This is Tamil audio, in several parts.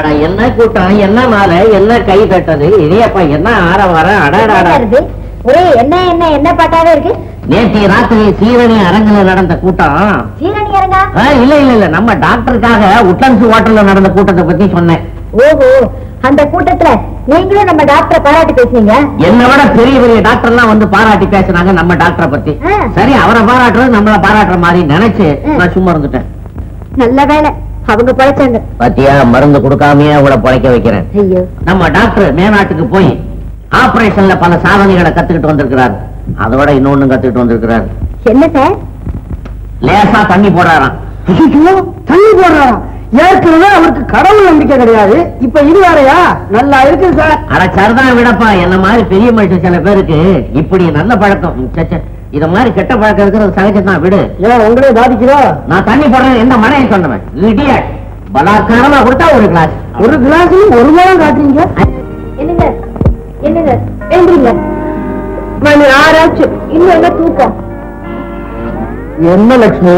அடாடாடா என்ன கூட்டம் என்ன மாலை என்ன கை தட்டது இதையப்பா என்ன ஆற வர அடாடாடா இருக்கு ஒரே என்ன என்ன என்ன பாட்டாவே இருக்கு நேற்று ராத்திரி சீரணி அரங்குல நடந்த கூட்டம் சீரணி இறங்கா ஆ, இல்ல இல்ல இல்ல நம்ம டாக்டருக்காக உட்லன்ஸ் ஹோட்டல்ல நடந்த கூட்டத்தை பத்தி சொன்னேன் ஓஹோ அந்த கூட்டத்துல நீங்களும் நம்ம டாக்டரை பாராட்டி பேசுனீங்க என்னை விட பெரிய பெரிய டாக்டர்லாம் வந்து பாராட்டி பேசுனாங்க நம்ம டாக்டரை பத்தி ஆ. சரி அவரை பாராட்டுறது நம்மள பாராட்டுற மாதிரி நினைச்சு ம். நான் சும்மா இருந்துட்டேன் நல்ல வேலை அவங்க பழைச்சாங்க பாத்தியா மருந்து கொடுக்காமயே அவங்கள பழைக்க வைக்கிறேன் ஐயோ நம்ம டாக்டர் மேநாட்டுக்கு போய் ஆபரேஷன்ல பல சாதனைகளை கத்துக்கிட்டு வந்திருக்கிறார் அதோட இன்னொன்னு கத்துக்கிட்டு வந்திருக்கிறார் என்ன சார் லேசா தண்ணி போடுறாராம் தண்ணி போடுறாராம் ஏற்கனவே அவருக்கு கடவுள் நம்பிக்கை கிடையாது இப்ப இது வேறையா நல்லா இருக்கு சார் அட சரிதான் விடப்பா என்ன மாதிரி பெரிய மனுஷன் சில பேருக்கு இப்படி நல்ல பழக்கம் ம், சே, சே. இத மாதிரி கெட்ட பழக்கம் இருக்கிறது சகஜம்தான் விடு ஏன் உங்களே பாதிக்கிறா நான் தண்ணி போடுறேன் எந்த மனையை சொன்னவன் இடியட் பலாத்காரமா கொடுத்தா ஒரு கிளாஸ் ஒரு கிளாஸ் ஒரு நேரம் காட்டுறீங்க என்னங்க என்னங்க எழுந்துருங்க மணி ஆறாச்சு இன்னும் என்ன தூக்கம் என்ன லட்சுமி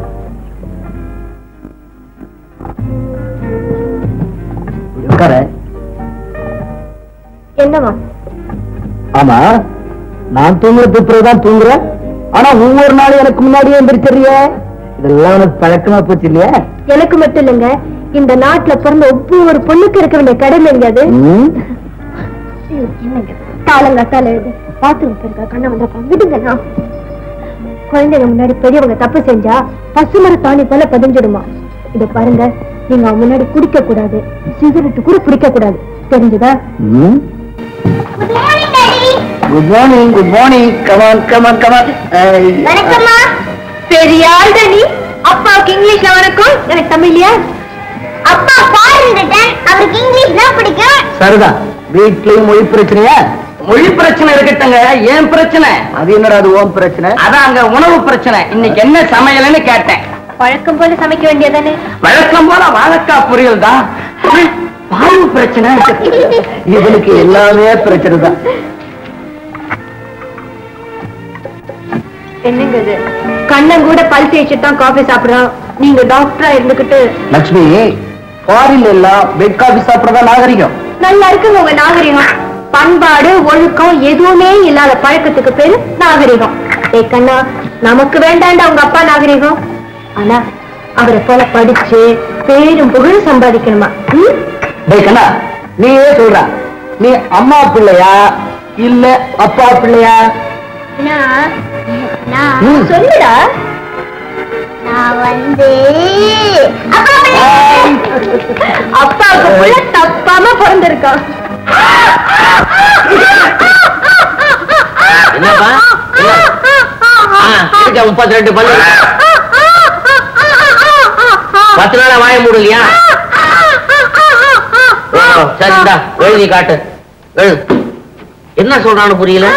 உட்கார என்னமா ஆமா நான் தூங்குறது பிறகுதான் தூங்குறேன் ஆனா ஒவ்வொரு நாளும் எனக்கு முன்னாடியே எந்திரிச்சிடுறிய இதெல்லாம் உனக்கு பழக்கமா போச்சு இல்லையா எனக்கு மட்டும் இல்லைங்க இந்த நாட்டுல பிறந்த ஒவ்வொரு பொண்ணுக்கு இருக்க வேண்டிய கடமை எங்க அது ம்? என்னங்க காலங்காத்தால எழுது பாத்ரூம் போயிருக்கா கண்ணை வந்தப்பா விடுங்கண்ணா குழந்தைங்க முன்னாடி பெரியவங்க தப்பு செஞ்சா பசுமர தாணி போல பதிஞ்சிடுமா இத பாருங்க நீங்க அவங்க முன்னாடி குடிக்க கூடாது சிகரெட் கூட பிடிக்க கூடாது தெரிஞ்சுதா ம்? Good morning good morning come on come on come on வணக்கம்மா பெரிய ஆள் நீ அப்பாவுக்கு இங்கிலீஷ்ல வணக்கம் எனக்கு தமிழ்லையா அப்பா பாருங்க அவருக்கு இங்கிலீஷ் தான் பிடிக்கும் சரிதான் வீட்லயும் மொழி பிரச்சனையா மொழி பிரச்சனை இருக்கட்டுங்க ஏன் பிரச்சனை அது என்னடா அது ஓம் பிரச்சனை அதான் அங்க உணவு பிரச்சனை இன்னைக்கு என்ன சமையல்னு கேட்டேன் வழக்கம் போல சமைக்க வேண்டியதானே வழக்கம் போல வாழைக்காய் பொரியல் தான் வாயு பிரச்சனை இவனுக்கு எல்லாமே பிரச்சனை தான் என்னங்க இது கண்ணன் கூட பல் தேய்ச்சிட்டு தான் காஃபி சாப்பிடுறான் நீங்க டாக்டரா இருந்துகிட்டு லட்சுமி ஃபாரின்ல எல்லாம் பெட் காபி சாப்பிடறதா நாகரிகம் நல்லா இருக்குங்க உங்க நாகரிகம் பண்பாடு ஒழுக்கம் எதுவுமே இல்லாத பழக்கத்துக்கு பேரு நாகரிகம் ஏ கண்ணா நமக்கு வேண்டாண்டா உங்க அப்பா நாகரிகம் ஆனா அவரை போல படிச்சு பேரும் புகழும் சம்பாதிக்கணுமா ம்? டேய் கண்ணா நீயே சொல்ற நீ அம்மா பிள்ளையா இல்ல அப்பா பிள்ளையா ம். சொல்லுடா நான் வந்து அப்பாவுக்கு புள்ள தப்பாம பிறந்திருக்கான் என்னப்பா முப்பத்தி ரெண்டு பல்லு பத்து நாளா வாய மூடலையா ஓ சரி இந்தா எழுதி காட்டு எழுது என்ன சொல்றான்னு புரியல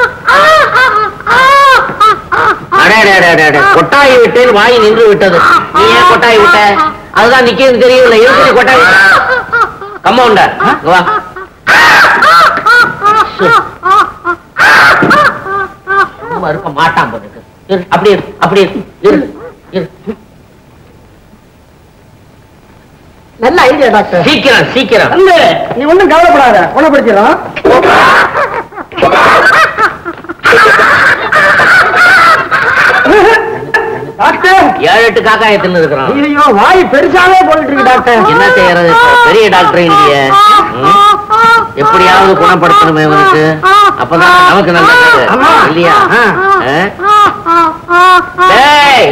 அடே, அடே, அடே, அடே, அடே. கொட்டாய் விட்டேன் வாய் நின்று விட்டது நீ ஏன் கொட்டாய் விட்ட அதுதான் நிக்கிறது தெரியல இருக்கு கொட்டாய் விட்ட கம்மவுண்ட வா சு. சும்மா இருக்க மாட்டான் போல இருக்கு. இரு, அப்படி இரு, அப்படி இரு, இரு, இரு. நல்ல ஐடியா டாக்டர் சீக்கிரம் சீக்கிரம் இல்ல நீ ஒண்ணும் கவலைப்படாத குணப்படுத்திடும் டாக்டர் ஏழு எட்டு காக்காய தின்னு இருக்கிறான் ஐயோ வாய் பெருசாவே போயிட்டு இருக்கு டாக்டர் என்ன செய்யறது இப்ப பெரிய டாக்டர் இல்லையே ம்? எப்படியாவது குணப்படுத்தணுமே இவனுக்கு அப்பதான் நமக்கு நல்லது ஆமா. இல்லையா ஆ? டேய்,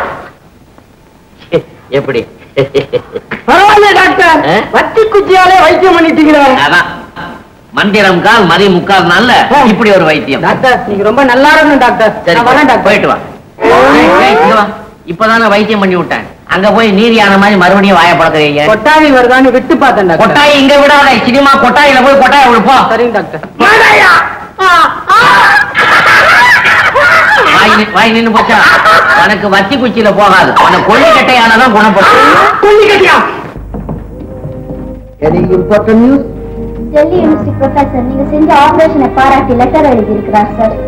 எப்படி பரவாயில்ல டாக்டர் ஆ? வத்தி குச்சியாலே வைத்தியம் பண்ணிட்டீங்களே அதான் மந்திரம் கால் மதி முக்கால் நாள்ல ஆ. இப்படி ஒரு வைத்தியம் டாக்டர் நீங்க ரொம்ப நல்லா இருக்கணும் டாக்டர் சரி நான் வரேன் டாக்டர் போயிட்டு வா ஏய், ஏய், இங்க வா. இப்பதானே வைத்தியம் பண்ணி விட்டேன் அங்க போய் நீர் யானை மாதிரி மறுபடியும் வாய பழக்கிறீங்க கொட்டாவி வருதான்னு விட்டு பார்த்தேன் டாக்டர் கொட்டாய் இங்க விடாத சினிமா கொட்டாயில போய் கொட்டாய விழுப்போம் சரிங்க டாக்டர் வாய் நி- வாய் நின்னு போச்சா உனக்கு வத்தி குச்சியில போகாது உனக்கு கொள்ளி கட்டையானதான் குணப்படுத்தும் any important news Delhi university professor நீங்க செஞ்ச ஆபரேஷனை பாராட்டி லெட்டர் எழுதி இருக்கிறார் sir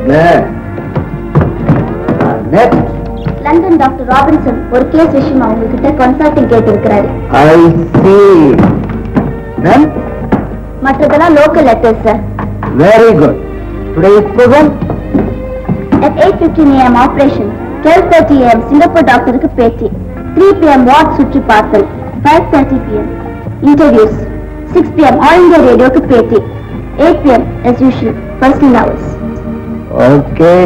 next London doctor Robinson ஒரு கேஸ் விஷயமா உங்ககிட்ட கன்சல்டிங் கேட்டு இருக்கிறாரு ஐ சி Then, மற்றதெல்லாம் local letters sir very good. Today's program, At 8:15 a.m. Operation 12:30 a.m. Singapore டாக்டருக்கு பேட்டி 3 p.m. வார்ட் சுற்றி பார்த்தல் 5:30 p.m. Interviews 6 p.m. All India ரேடியோக்கு பேட்டி 8 p.m. as usual personal hours okay.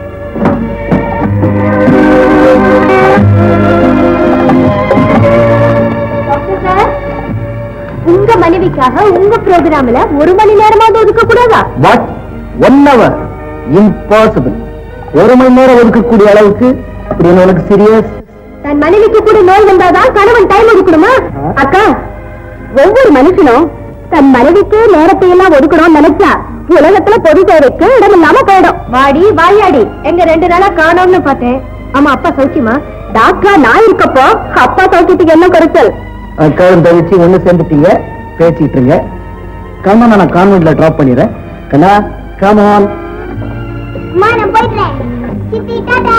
Doctor sir உங்க மனைவிக்காக உங்க ப்ரோக்ராம்ல ஒரு மணி நேரமாவது ஒதுக்க கூடாதா What? One hour? Impossible. ஒரு மணி நேரம் ஒதுக்கக்கூடிய அளவுக்கு இப்படி உனக்கு சீரியஸ் தன் மனைவிக்கு கூட நோய் வந்தாதான் கணவன் டைம் ஒதுக்கணுமா அக்கா ஒவ்வொரு மனுஷனும் தன் மனைவிக்கு நேரத்தை எல்லாம் ஒதுக்கணும்னு நினைச்சா உலகத்துல பொது சேவைக்கு இடம் இல்லாம போயிடும் வாடி வாயாடி எங்க ரெண்டு நாளா காணோம்னு பார்த்தேன் ஆமா அப்பா சௌக்கியமா டாக்டரா நான் இருக்கப்போ அப்பா சௌக்கியத்துக்கு என்ன குறைச்சல் அக்காவும் தவிச்சு ஒண்ணு சேர்ந்துட்டீங்க பேசிட்டு இருங்க கண்ணா நான் கான்வென்ட்ல டிராப் பண்ணிடுறேன் கண்ணா கமான் அம்மா நான் போயிடுறேன் சித்தி டாடா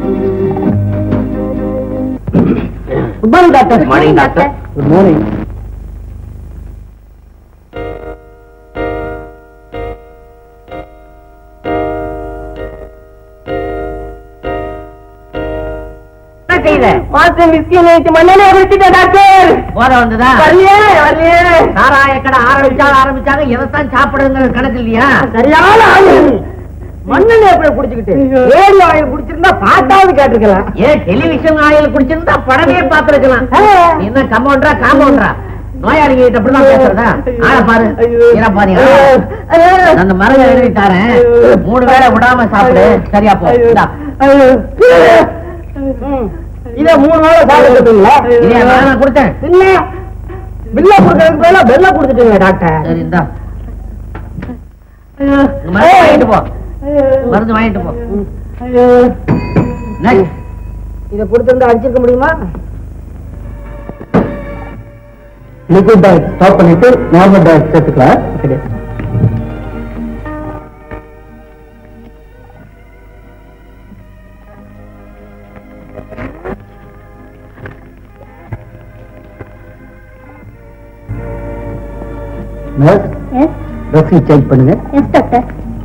good morning doctor Morning, doctor. Good morning என்ன செய்த மாசம் விஸ்கி நேற்று மண்ணே விட்டுட்டேன் டாக்டர் போத வந்ததா வரலையே வரலையே சாராய கடை ஆரம்பிச்சாங்க ஆரம்பிச்சாங்க எதைத்தான் சாப்பிடுங்கிற கணக்கு இல்லையா சரியான ஆளு மண்ணெண்ணெய் எப்படி குடிச்சுக்கிட்டு ரேடியோ ஆயில் குடிச்சிருந்தா பாட்டாவது கேட்டிருக்கலாம் ஏன் டெலிவிஷன் ஆயில் குடிச்சிருந்தா படமே பார்த்திருக்கலாம் நீ என்ன கம்பவுண்டரா காம்பவுண்டரா நோயாளிங்க கிட்ட அப்படிதான் பேசுறதா ஆள பாரு இர பாரு அந்த மரம் எழுதி தரேன் மூணு வேளை விடாம சாப்பிடு சரியா போ இந்தா. இத மூணு நாள் சாப்பிட்டுங்களா இதையா நான் கொடுத்தேன் இல்ல பில்ல கொடுக்கறதுக்கு பதிலா பெல்ல கொடுத்துட்டீங்க டாக்டர் சரி இந்தா மருந்து வாங்கிட்டு போ மருந்து வாங்கிட்டு போ Next. இத கொடுத்திருந்தா அடிச்சிருக்க முடியுமா லிக்விட் டயட் ஸ்டாப் பண்ணிட்டு நார்மல் டயட் சேர்த்துக்கலாம் நர்ஸ் எஸ் ரசி செக் பண்ணுங்க எஸ் டாக்டர்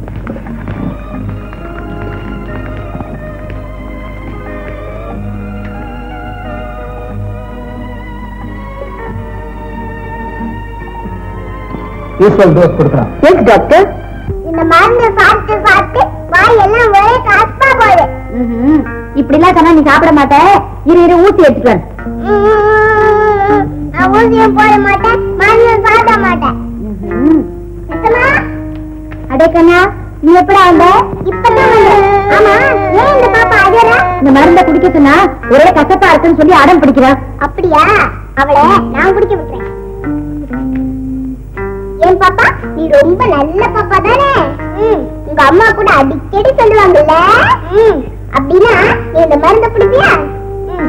யூஸ்வல் டோஸ் கொடுக்குறான் எஸ் டாக்டர் இந்த மருந்து சாப்பிட்டு சாப்பிட்டு வாய் எல்லாம் ஒரே கஷ்டமா போகுது இப்படி எல்லாம் சொன்னா நீ சாப்பிட மாட்ட இரு இரு ஊத்தி எடுத்துட்டு வரேன் உம், நான் ஊசியும் போட மாட்டேன் மருந்தும் சாப்பிட மாட்டேன் நிஜமா? அடே கண்ணா நீ எப்படா வந்த இப்பதான் வந்தேன். ஆமா ஏன் இந்த பாப்பா அழறா இந்த மருந்தை குடிக்க சொன்னா ஒரே கசப்பா இருக்குன்னு சொல்லி அடம் பிடிக்கிறான் அப்படியா அவளை நான் குடிக்க விட்டுறேன் ஏன் பாப்பா நீ ரொம்ப நல்ல பாப்பா தானே ம், உங்க அம்மா கூட அடிக்கடி சொல்லுவாங்கல்ல ம், அப்படின்னா நீ இந்த மருந்தை குடிப்பியா ம்.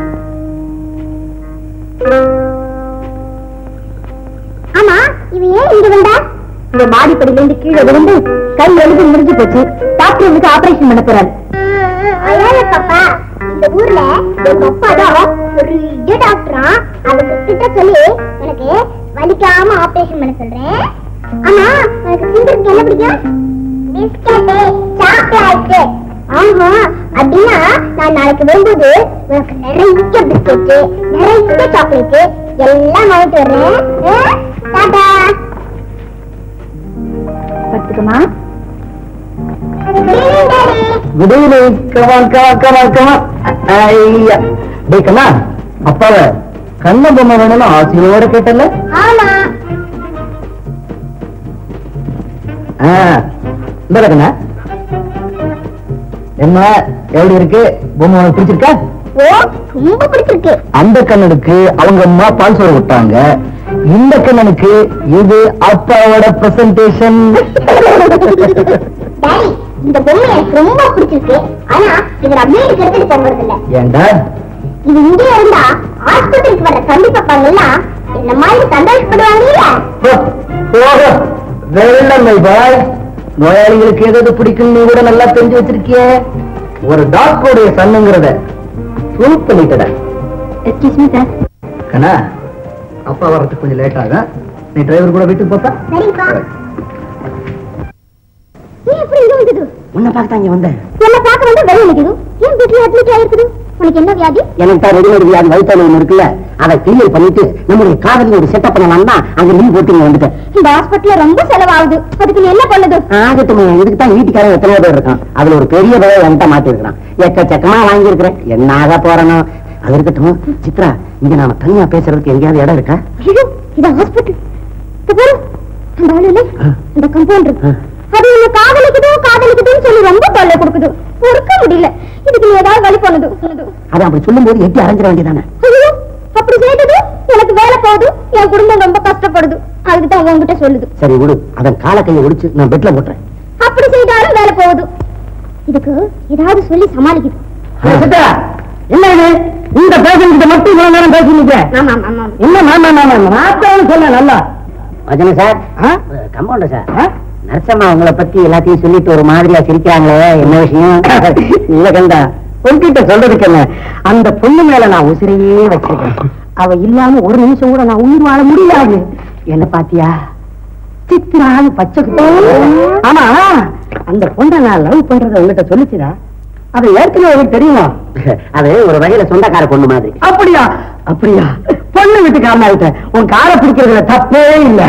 ஆமா இவ ஏன் இங்க வந்தா இந்த மாடிப்படியில இருந்து கீழே விழுந்து கை எழுதி முடிஞ்சு போச்சு டாக்டர் வந்து ஆபரேஷன் பண்ண போறாரு அழாத பாப்பா இந்த ஊர்ல எங்க அப்பா தான் பெரிய டாக்டரா அவங்க கிட்ட சொல்லி எனக்கு வலிக்காம ஆபரேஷன் பண்ண சொல்றேன் ஆமா உனக்கு சிந்தருக்கு என்ன பிடிக்கும் பிஸ்கட் சாக்லேட் ஆமா அப்படின்னா நான் நாளைக்கு வரும்போது உனக்கு நிறைய பிஸ்கட் நிறைய சாக்லேட் எல்லாம் வாங்கிட்டு வர்றேன் ஆ? டாடா பத்துக்குமா daddy good evening come on come on come on come on ஐயா டேய் கண்ணா அப்பாவ கண்ண பொம்மை வேணும்னு ஆசையோட கேட்டல ஆமா ஆ இந்த கண்ணா என்ன எப்படி இருக்கு பொம்மை உனக்கு பிடிச்சிருக்கா ஓ ரொம்ப பிடிச்சிருக்கு அந்த கண்ணனுக்கு அவங்க அம்மா பால் சோறு விட்டாங்க இந்த கண்ணனுக்கு இது அப்பாவோட பிரசன்டேஷன் டாடி இந்த பொம்மை எனக்கு ரொம்ப பிடிச்சிருக்கு ஆனா இதை நான் வீட்டுக்கு எடுத்துட்டு போகிறது இல்ல ஏண்டா இது இங்கே இருந்தா ஹாஸ்பிட்டலுக்கு வர தம்பி பாப்பாங்க எல்லாம் என்ன மாதிரி சந்தோஷப்படுவாங்க போ, போக வெள்ளம் பாய் நோயாளிகளுக்கு எது எது பிடிக்கும் நீ கூட நல்லா தெரிஞ்சு வச்சிருக்கிய ஒரு டாக்டருடைய சன்னுங்கிறத ப்ரூவ் பண்ணிட்டட எக்ஸ்கியூஸ் மீ சார் கண்ணா அப்பா வர்றதுக்கு கொஞ்சம் லேட் ஆகும் நீ டிரைவர் கூட வீட்டுக்கு போப்பா சரிப்பா ஏன் எப்படி இங்க வந்தது உன்னை பார்க்க இங்க வந்தேன் என்ன பார்க்க வந்து வெளியே நிக்குது ஏன் வீட்டுல அட்மிட் ஆயிருக்குது உனக்கு என்ன வியாதி எனக்கு தான் ரெடிமேட் வியாதி வயிற்று ஒன்று இருக்குல்ல அதை கிளியர் பண்ணிட்டு நம்முடைய காதலில் ஒரு செட்டப் பண்ணலாம் தான் அங்க லீவ் போட்டு இங்க வந்துட்டேன் இந்த ஹாஸ்பிட்டல்ல ரொம்ப செலவாகுது அதுக்கு நீ என்ன பண்ணுது ஆகட்டும் இதுக்கு தான் வீட்டுக்காரன் எத்தனையோ பேர் இருக்கான் அதுல ஒரு பெரிய பயம் என்கிட்ட மாட்டி இருக்கிறான் எக்கச்சக்கமா வாங்கி இருக்கிறேன் என்ன ஆக போறனோ அது இருக்கட்டும் சித்ரா இங்க நாம தனியா பேசுறதுக்கு எங்கேயாவது இடம் இருக்கா ஐயோ இது ஹாஸ்பிட்டல் இது பாரு அந்த ஆளு இல்ல இந்த கம்பவுண்டர் ஆ. அது என்ன காதலிக்குதோ காதலிக்குதுன்னு சொல்லி ரொம்ப தொல்லை கொடுக்குது பொறுக்க முடியல இதுக்கு நீ ஏதாவது வழி பண்ணுது பண்ணுது அதை அப்படி சொல்லும் போது எட்டி அரைஞ்சிட வேண்டியதானே ஐயோ அப்படி செய்தது எனக்கு வேலை போகுது என் குடும்பம் ரொம்ப கஷ்டப்படுது அதுக்கு தான் உங்ககிட்ட சொல்லுது சரி விடு அதன் கால கையை ஒடிச்சு நான் பெட்ல போட்டுறேன் அப்படி செய்தாலும் வேலை போகுது இதுக்கு ஏதாவது சொல்லி சமாளிக்குது சித்ரா என்ன இது இந்த பேஷண்ட் மட்டும் இவ்வளவு நேரம் பேசினீங்க ஆமா ஆமா ஆமா என்ன மாமா மாமா மாத்தம் சொன்ன நல்லா வஜன சார் கம்பவுண்டர் சார் நரசம்மா உங்களை பத்தி எல்லாத்தையும் சொல்லிட்டு ஒரு மாதிரியா சிரிக்கிறாங்களே என்ன விஷயம் இல்ல கண்டா உன்கிட்ட சொல்றதுக்கு என்ன அந்த பொண்ணு மேல நான் உசிரையே வச்சிருக்கேன் அவ இல்லாம ஒரு நிமிஷம் கூட நான் உயிர் வாழ முடியாது என்ன பாத்தியா சித்ரான்னு பச்சை குத்தி. ஆமா அந்த பொண்ணை நான் லவ் பண்றத உங்ககிட்ட சொல்லிச்சுடா அது ஏற்கனவே உங்களுக்கு தெரியுமா அது ஒரு வகையில சொந்தக்கார பொண்ணு மாதிரி அப்படியா அப்படியா பொண்ணு வீட்டுக்காரன் ஆயிட்டேன் உன் காரை பிடிக்கிறதுல தப்பே இல்ல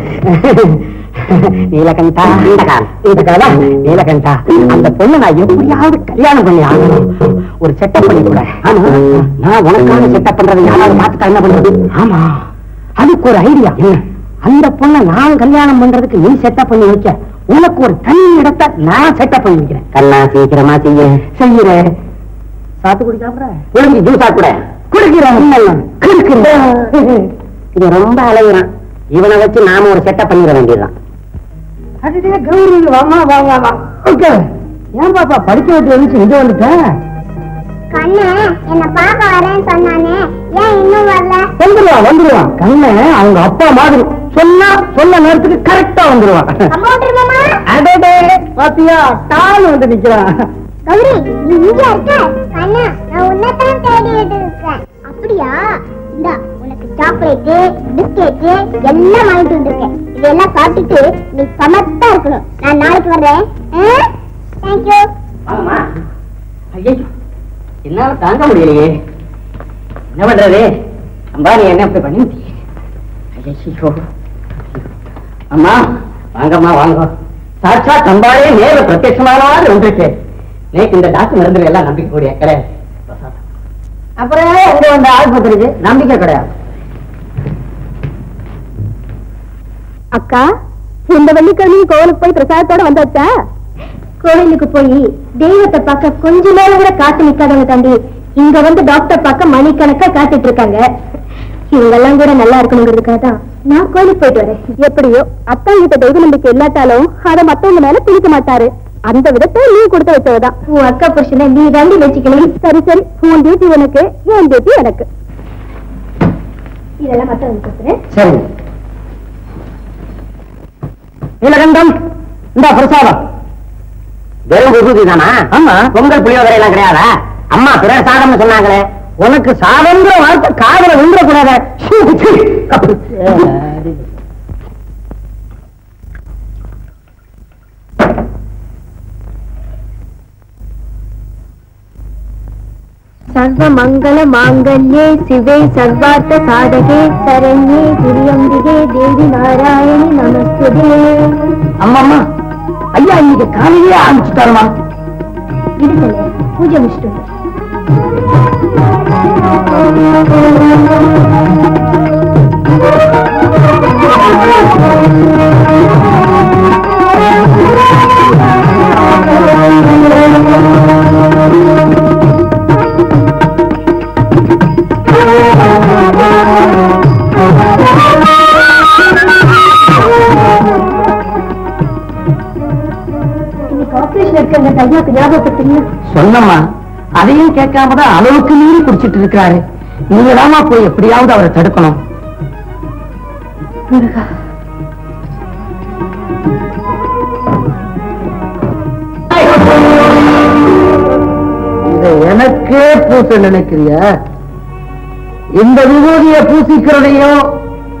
நீலகண்டா நீலகண்டா நீலகண்டா அந்த பொண்ணு நான் எப்படியாவது கல்யாணம் பண்ணி ஆகணும் ஒரு செட்டப் பண்ணி கூட ஆமா நான் உனக்கான செட்டப் பண்றதை யாராவது பார்த்துட்டா என்ன பண்றது ஆமா அதுக்கு ஒரு ஐடியா என்ன அந்த பொண்ணை நான் கல்யாணம் பண்றதுக்கு நீ செட்டப் பண்ணி வைக்க உனக்கு ஒரு தனி இடத்தை நான் செட்டப் பண்ணி வைக்கிறேன் கண்ணா சீக்கிரமா செய்ய செய்யறேன் சாத்துக்குடி சாப்பிட குளிர்ச்சி ஜூஸா கூட குடிக்கிறேன் குடிக்கிறேன் இது ரொம்ப அலைகிறான் இவனை வச்சு நாம ஒரு செட்டப் பண்ணிட வேண்டியதுதான் கௌரி வாமா வா வா வா ஓகே ஏன் பாப்பா படிக்க விட்டு வந்துச்சு இங்க வந்துட்டேன் கண்ணு என்ன பார்க்க வரேன்னு சொன்னானே ஏன் இன்னும் வரல வந்துருவான் வந்துருவான் கண்ணு அவங்க அப்பா மாதிரி சொன்னா சொன்ன நேரத்துக்கு கரெக்டா வந்துருவான் கம்பவுண்டர் மாமா அடடே பாத்தியா டால் வந்து நிக்கிறான் கௌரி நீ இங்க இருக்க கண்ணா நான் உன்னைத்தான் தேடிட்டு இருக்கேன் அப்படியா இந்தா உனக்கு சாக்லேட் பிஸ்கெட் எல்லாம் வாங்கிட்டு வந்திருக்கேன் இதெல்லாம் சாப்பிட்டுட்டு நீ சமத்தா இருக்கணும் நான் நாளைக்கு வர்றேன் தேங்க்யூ வாங்கம்மா. ஐயையோ, என்னால தாங்க முடியலையே என்ன பண்றது அம்பானி என்ன இப்படி பண்ணி ஐயோ அம்மா வாங்கம்மா வாங்க சாட்சா தம்பாலே நேர பிரத்யட்சமானவாறு வந்திருக்கு நேற்று இந்த டாக்டர் மருந்து எல்லாம் நம்பிக்கை கூடிய கிடையாது அப்புறம் எங்க வந்த ஆஸ்பத்திரிக்கு நம்பிக்கை கிடையாது அக்கா இந்த வெள்ளிக்கிழமையும் கோவிலுக்கு போய் பிரசாதத்தோட வந்தாச்சா கோவிலுக்கு போய் தெய்வத்தை பார்க்க கொஞ்ச நேரம் கூட காத்து நிக்காதவங்க தாண்டி இங்க வந்து டாக்டர் பார்க்க மணிக்கணக்கா காத்துட்டு இருக்காங்க இவங்கெல்லாம் கூட நல்லா இருக்கணுங்கிறதுக்காக தான் நான் கோயிலுக்கு போயிட்டு வரேன் எப்படியோ அத்தா கிட்ட தெய்வ நம்பிக்கை இல்லாட்டாலும் அதை மத்தவங்க மேல திணிக்க மாட்டாரு அந்த விதத்தை நீ கொடுத்து வச்சவதான் உன் அக்கா புருஷனை நீ தாண்டி வச்சுக்கணும் சரி சரி உன் டியூட்டி உனக்கு என் டியூட்டி எனக்கு இதெல்லாம் மத்தவங்க கொடுத்துறேன் சரி நீலகண்டம் இந்த பிரசாதம் வெறும் விபூதி தானா ஆமா பொங்கல் புளியோதரை எல்லாம் கிடையாதா அம்மா பிறர் சாதம்னு சொன்னாங்களே உனக்கு சாதம்ங்கிற வார்த்தை காதல விழுந்துட கூடாத சர்வ மங்கள மாங்கல்யே சிவே சர்வார்த்த சாதகே சரண்யே திரியம்பிகே தேவி நாராயணி நமஸ்துதே அம்மா அம்மா ஐயா இன்னைக்கு காலையிலே ஆரம்பிச்சுட்டாருமா இருக்கலே பூஜை முடிச்சிட்டு வந்து. இன்னைக்கு ஆபரேஷன் இருக்க அந்த ஐயாக்கு ஞாபகப்படுத்தீங்க சொன்னம்மா அதையும் கேட்காம தான் அளவுக்கு மீறி குடிச்சிட்டு இருக்காரு நீங்க போய் எப்படியாவது அவரை தடுக்கணும் இதை எனக்கே பூச நினைக்கிறிய இந்த விபூதிய பூசிக்கிறதையும்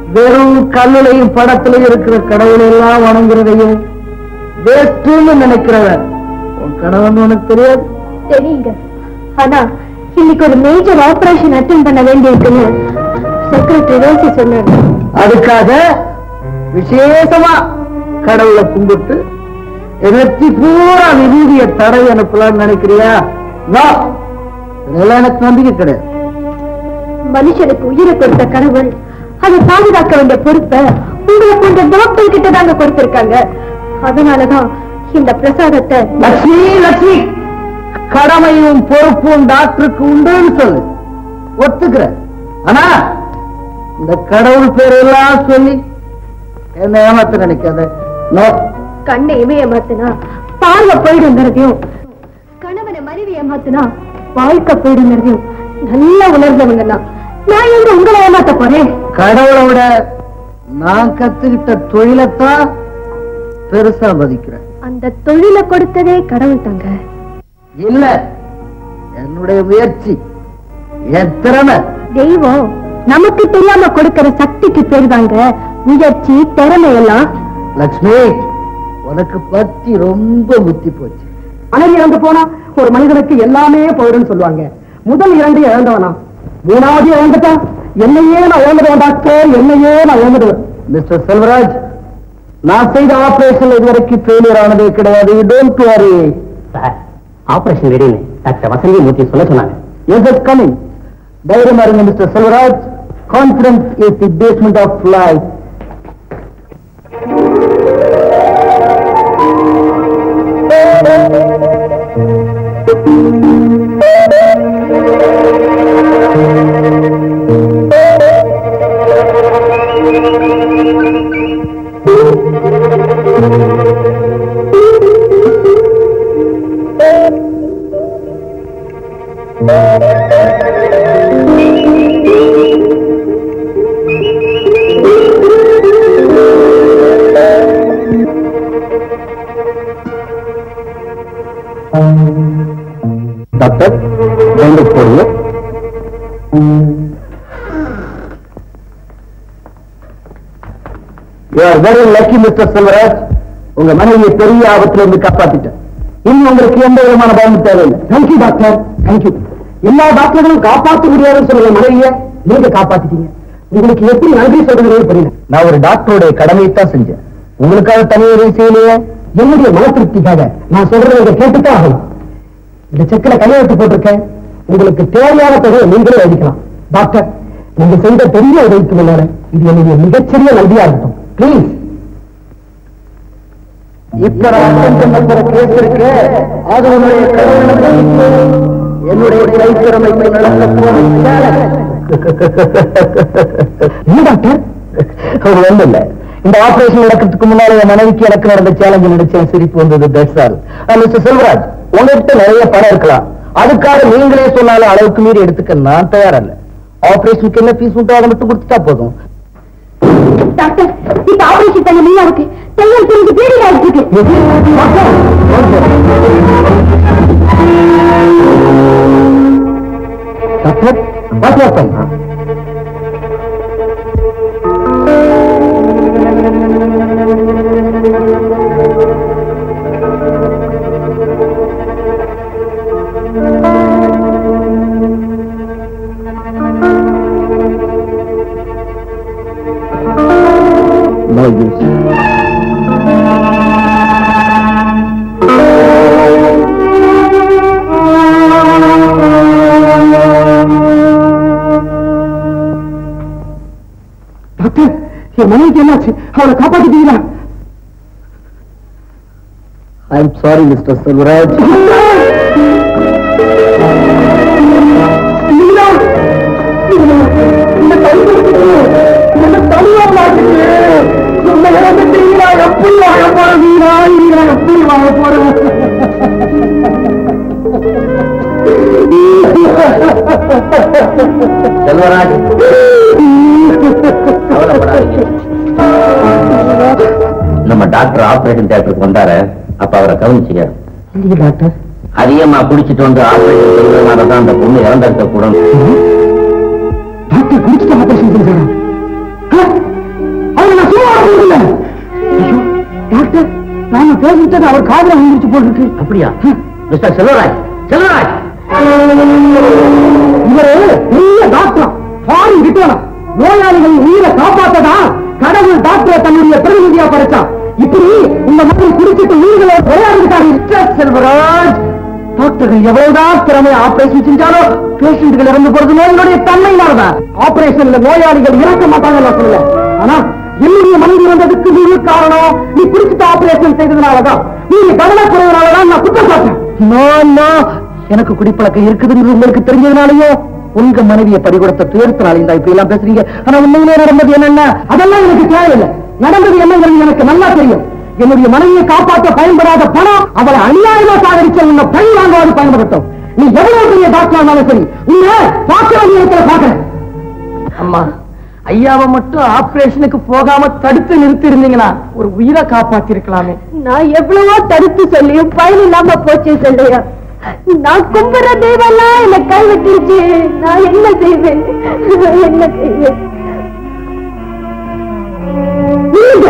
வெறும் கல்லுலையும் படத்திலையும் இருக்கிற கடவுளை எல்லாம் வணங்குறதையும் வேஸ்ட்னு நினைக்கிறவன் உன் கணவன் உனக்கு தெரியாது தெரியுங்க ஆனா இன்னைக்கு ஒரு மேஜர் ஆபரேஷன் அட்டன் பண்ண வேண்டியிருக்குன்னு செக்ரட்டரி ரோசி சொன்னாங்க அதுக்காக விசேஷமா கடவுளை கும்பிட்டு எனர்ஜி பூரா விபூதிய தடை அனுப்பலாம்னு நினைக்கிறியா No. இதெல்லாம் எனக்கு நம்பிக்கை கிடையாது மனுஷனுக்கு உயிரை கொடுத்த கடவுள் அதை பாதுகாக்க வேண்டிய பொறுப்பை உங்களை போன்ற டாக்டர் கிட்ட தாங்க கொடுத்திருக்காங்க அதனாலதான் இந்த பிரசாதத்தை லட்சுமி லட்சுமி கடமையும் பொறுப்பும் டாக்டருக்கு உண்டுன்னு சொல்லு ஒத்துக்கிறேன் ஆனா இந்த கடவுள் பேரெல்லாம் சொல்லி என்ன ஏமாத்த நினைக்காத நோ கண்ணை இமைய மாத்தினா பார்வை போயிடுங்கிறதையும் கணவனை மனைவி ஏமாத்தினா வாழ்க்கை போயிடுங்கிறதையும் நல்லா உணர்ந்தவங்க தான் நான் எங்க உங்களை ஏமாத்த போறேன் கடவுளோட நான் கத்துக்கிட்ட தொழிலைத்தான் பெருசா மதிக்கிறேன் அந்த தொழிலை கொடுத்ததே கடவுள் தாங்க இல்ல என்னுடைய முயற்சி என் திறமை தெய்வம் நமக்கு தெரியாம கொடுக்கிற சக்திக்கு பேர் தாங்க முயற்சி திறமை எல்லாம் லக்ஷ்மி உனக்கு பத்தி ரொம்ப புத்தி போச்சு மனைவி இறந்து போனா ஒரு மனிதனுக்கு எல்லாமே போயிடும்னு சொல்லுவாங்க முதல் இரண்டு இழந்தவனா மூணாவது இழந்துட்டா என்னையே நான் இழந்துடுவேன் டாக்டர் என்னையே நான் இழந்துடுவேன் மிஸ்டர் செல்வராஜ் நான் செய்த ஆபரேஷன் இதுவரைக்கும் ஃபெயிலியர் ஆனதே கிடையாது டோன்ட் வரி சார் ஆபரேஷன் ரெடின்னு டாக்டர் வசந்தி மூர்த்தி சொல்ல சொன்னாங்க எஸ் இஸ் கமிங் தைரியமா இருங்க mister Selvaraj confidence is the basement of life doctor bandage போடுங்க you are very lucky mister Selvaraj உங்க மனைவியை பெரிய ஆபத்துல இருந்து காப்பாத்திட்டேன் இன்னும் உங்களுக்கு எந்த விதமான பயமும் தேவையில்லை தேங்க்யூ டாக்டர் தேங்க்யூ எல்லா டாக்டர்களும் காப்பாற்ற முடியாதுன்னு சொல்லுங்க மனைவிய நீங்க காப்பாத்திட்டீங்க உங்களுக்கு எப்படி நன்றி சொல்றதுன்னு புரியல நான் ஒரு டாக்டருடைய கடமையை தான் செஞ்சேன் உங்களுக்காக தனி உதவி செய்யலையே என்னுடைய மன திருப்திக்காக நான் சொல்றதை இதை கேட்டுத்தான் ஆகணும் இந்த செக்கில கையெழுத்து போட்டிருக்கேன் உங்களுக்கு தேவையான தொகையை நீங்களே எழுதிக்கலாம் டாக்டர் நீங்க செய்த பெரிய உதவிக்கு முன்னால இது என்னுடைய மிகச்சிறிய நன்றியா இருக்கட்டும் ப்ளீஸ் இப்ப நான் அட்டென்ட் பண்ற கேஸ் இருக்கு அது உன்னுடைய கடவுள் நம்பிக்கை. என்னுடைய கைத்திறமைக்கு நடக்க போற வேலை. என்ன டாக்டர் ஒரு ஒண்ணு இல்ல இந்த ஆபரேஷன் நடக்கிறதுக்கு முன்னால என் மனைவிக்கு எனக்கு நடந்த சேலஞ்சு நினைச்சேன் சிரிப்பு வந்தது தட்ஸ் ஆல் மிஸ்டர் செல்வராஜ் உங்ககிட்ட நிறைய பணம் இருக்கலாம் அதுக்காக நீங்களே சொன்னாலும் அளவுக்கு மீறி எடுத்துக்க நான் தயாரா இல்ல ஆபரேஷனுக்கு என்ன ஃபீஸ் உண்டோ அதை மட்டும் கொடுத்துட்டா போதும் டாக்டர் இப்ப ஆபரேஷன் பண்ண நீயா இருக்கு தையல் பிரிஞ்சு பீடி ஆயிட்டு இருக்கு doctor what happen No use. Doctor என் மனைவிக்கு என்னாச்சு அவளை காப்பாத்திட்டீங்களா I'm sorry, Mr. Selvaraj. நீங்களா? நீங்களா? இந்த கைப்பற்றி என்ன தனியா மாட்டுச்சு உன்னை இழந்துட்டீங்களா எப்படி வாழ போறீங்களா நீங்களா எப்படி வாழ போறேன் செல்வராஜ் கவலைப்படாதீங்க நம்ம டாக்டர் ஆபரேஷன் தியேட்டருக்கு வந்தாரு அப்ப அவரை கவனிச்சுங்க இல்லையே டாக்டர் அதிகமா குடிச்சிட்டு வந்து ஆபரேஷன் செய்வதனால தான் அந்த பொண்ணு இறந்திருக்க கூடும் டாக்டர் குடிச்சிட்டு ஆபரேஷன் செஞ்சாரா அவனை நான் சும்மா விட முடியல ஐயோ, டாக்டர் நாம பேசிட்டது அவர் காதுல வந்துருச்சு போல் இருக்கு அப்படியா மிஸ்டர் செல்வராஜ் செல்வராஜ் இவரு பெரிய டாக்டர் ஃபாரின் கிட்டணும் நோயாளிகள் உயிரை காப்பாத்ததான் கடவுள் டாக்டரை தன்னுடைய பிரதிநிதியா படைச்சான் இப்படி இந்த மாதிரி குடிச்சிட்டு உயிர்களை விளையாடுகிறார் மிஸ்டர் செல்வராஜ் டாக்டர்கள் எவ்வளவுதான் திறமையா ஆபரேஷன் செஞ்சாலும் பேஷண்ட்கள் இறந்து போறது நோயினுடைய தன்மையினாலதான் ஆபரேஷன்ல நோயாளிகள் இறக்க மாட்டாங்க நான் சொல்லல ஆனா என்னுடைய மனைவி வந்ததுக்கு நீ காரணம் நீ குடிச்சிட்டு ஆபரேஷன் செய்ததுனாலதான் நீ கவனக்குறைவனாலதான் நான் குற்றம் சாட்டேன் நோ நோ எனக்கு குடிப்பழக்கம் இருக்குதுன்னு உங்களுக்கு தெரிஞ்சதுனாலயோ உங்க மனைவியை பறி கொடுத்த துயரத்தினாலையும் தான் இப்படி எல்லாம் பேசுறீங்க ஆனா உண்மையிலே நடந்தது என்னன்னா அதெல்லாம் எனக்கு தேவையில்லை நடந்தது என்னங்கிறது எனக்கு நல்லா தெரியும் என்னுடைய மனைவியை காப்பாற்ற பயன்படாத பணம் அவளை அநியாயமா சாகரிச்ச உன்னை பழி வாங்குவது பயன்படுத்தும் நீ எவ்வளவு பெரிய டாக்டர் இருந்தாலும் சரி உன்னை பார்க்க வேண்டிய இடத்துல பார்க்கிறேன் அம்மா ஐயாவை மட்டும் ஆபரேஷனுக்கு போகாம தடுத்து நிறுத்தி இருந்தீங்கன்னா ஒரு உயிரை காப்பாத்தி இருக்கலாமே நான் எவ்வளவோ தடுத்து சொல்லியும் பயன் இல்லாம போச்சு சொல்லையா நான் கும்பிடுற தெய்வம்லாம் என்னை கைவிட்டுருச்சு நான் என்ன செய்வேன் என்ன செய்வேன் நீங்க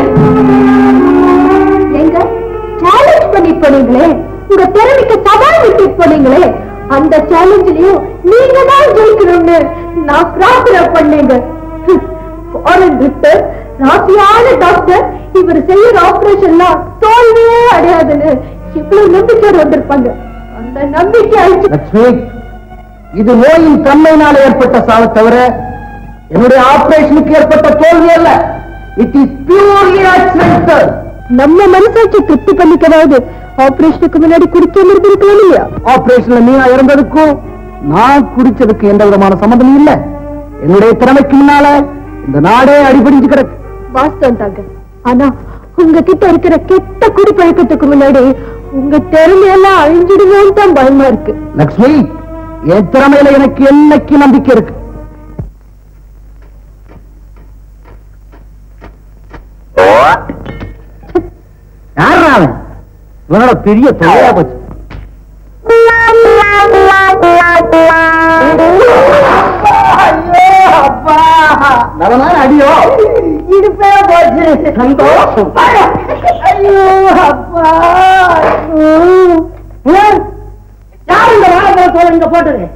எங்க சேலஞ்ச் பண்ணி போனீங்களே உங்க திறமைக்கு சவால் விட்டு போனீங்களே அந்த சேலஞ்சிலையும் நீங்க தான் ஜெயிக்கணும்னு நான் பிரார்த்தனை பண்ணீங்க ஃபாரின் டாக்டர் ராசியான டாக்டர் இவர் செய்யற ஆபரேஷன்லாம் தோல்வியே அடையாதுன்னு இவ்வளவு நம்பிக்கை வந்திருப்பாங்க அந்த நம்பிக்கை அழிச்சு லட்சுமி இது நோயின் தன்மையினால் ஏற்பட்ட சாவை தவிர என்னுடைய ஆபரேஷனுக்கு ஏற்பட்ட தோல்வி அல்ல இட் இஸ் பியூர்லி ஆக்சிடென்டல் நம்ம மனசாட்சி திருப்தி பண்ணிக்கவாது ஆபரேஷனுக்கு முன்னாடி குடிக்க இருந்திருக்கலாம் இல்லையா ஆபரேஷன்ல மீனா இறந்ததுக்கும் நான் குடிச்சதுக்கு எந்த விதமான சம்மந்தமும் இல்ல என்னுடைய திறமைக்கு முன்னால இந்த நாடே அடிபடிஞ்சு கிடக்கு வாஸ்தவம் தாங்க ஆனா உங்ககிட்ட இருக்கிற கெட்ட குடி பழக்கத்துக்கு முன்னாடி உங்க திறமையெல்லாம் அழிஞ்சிடுமோன்னு தான் பயமா இருக்கு லக்ஷ்மி என் திறமையில எனக்கு என்னைக்கு நம்பிக்கை இருக்கு யாரா அவன் இவனோட பெரிய தொகையா போச்சு ஐயோ அப்பா நலமான அடியோ இடுப்பே போச்சு சந்தோஷம் ஐயோ அப்பா யார் இந்த வாழை தோல் இங்க போட்டது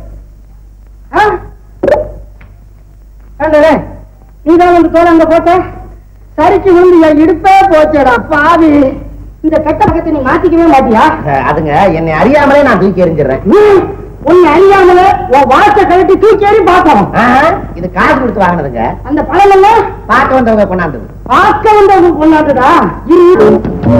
ஆண்டரே நீதான் வந்து தோல் அங்க போட்ட சரிச்சு விழுந்து என் இடுப்பே போச்சடா பாவி இந்த கெட்ட பக்கத்தை நீ மாத்திக்கவே மாட்டியா அதுங்க என்னை அறியாமலே நான் தூக்கி எறிஞ்சிடுறேன் நீ உன்னை அறியாமல உன் வாச கழட்டி தூக்கி எறி பார்க்கணும் ஆஹா, இது காசு கொடுத்து வாங்கினதுங்க அந்த பழம் எல்லாம் பார்க்க வந்தவங்க கொண்டாந்தது பார்க்க வந்தவங்க கொண்டாடுதா இரு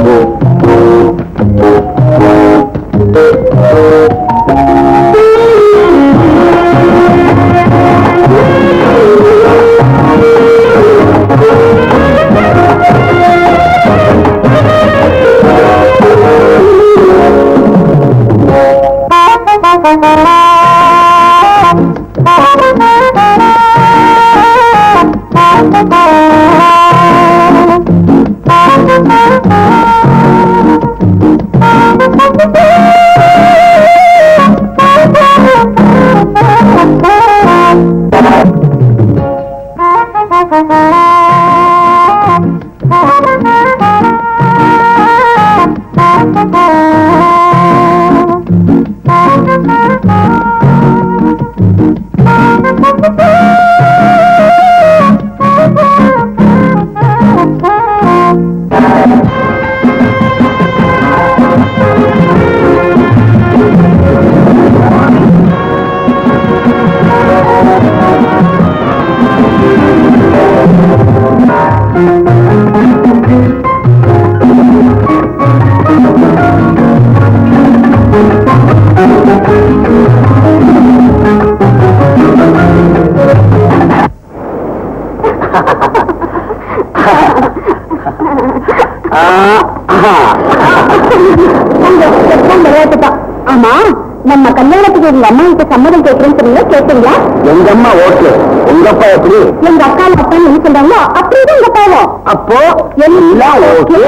ஆமா நம்ம கல்யாணத்துக்கு எங்க அம்மா கிட்ட சம்மதம் கேட்கிறேன்னு சொன்னீங்க கேட்டீங்களா எங்க அம்மா ஓகே உங்க அப்பா எப்படி எங்க அக்கா அப்பா என்ன சொல்றாங்களோ அப்படிதான் எங்க அப்பாவும் அப்போ எல்லாம் ஓகே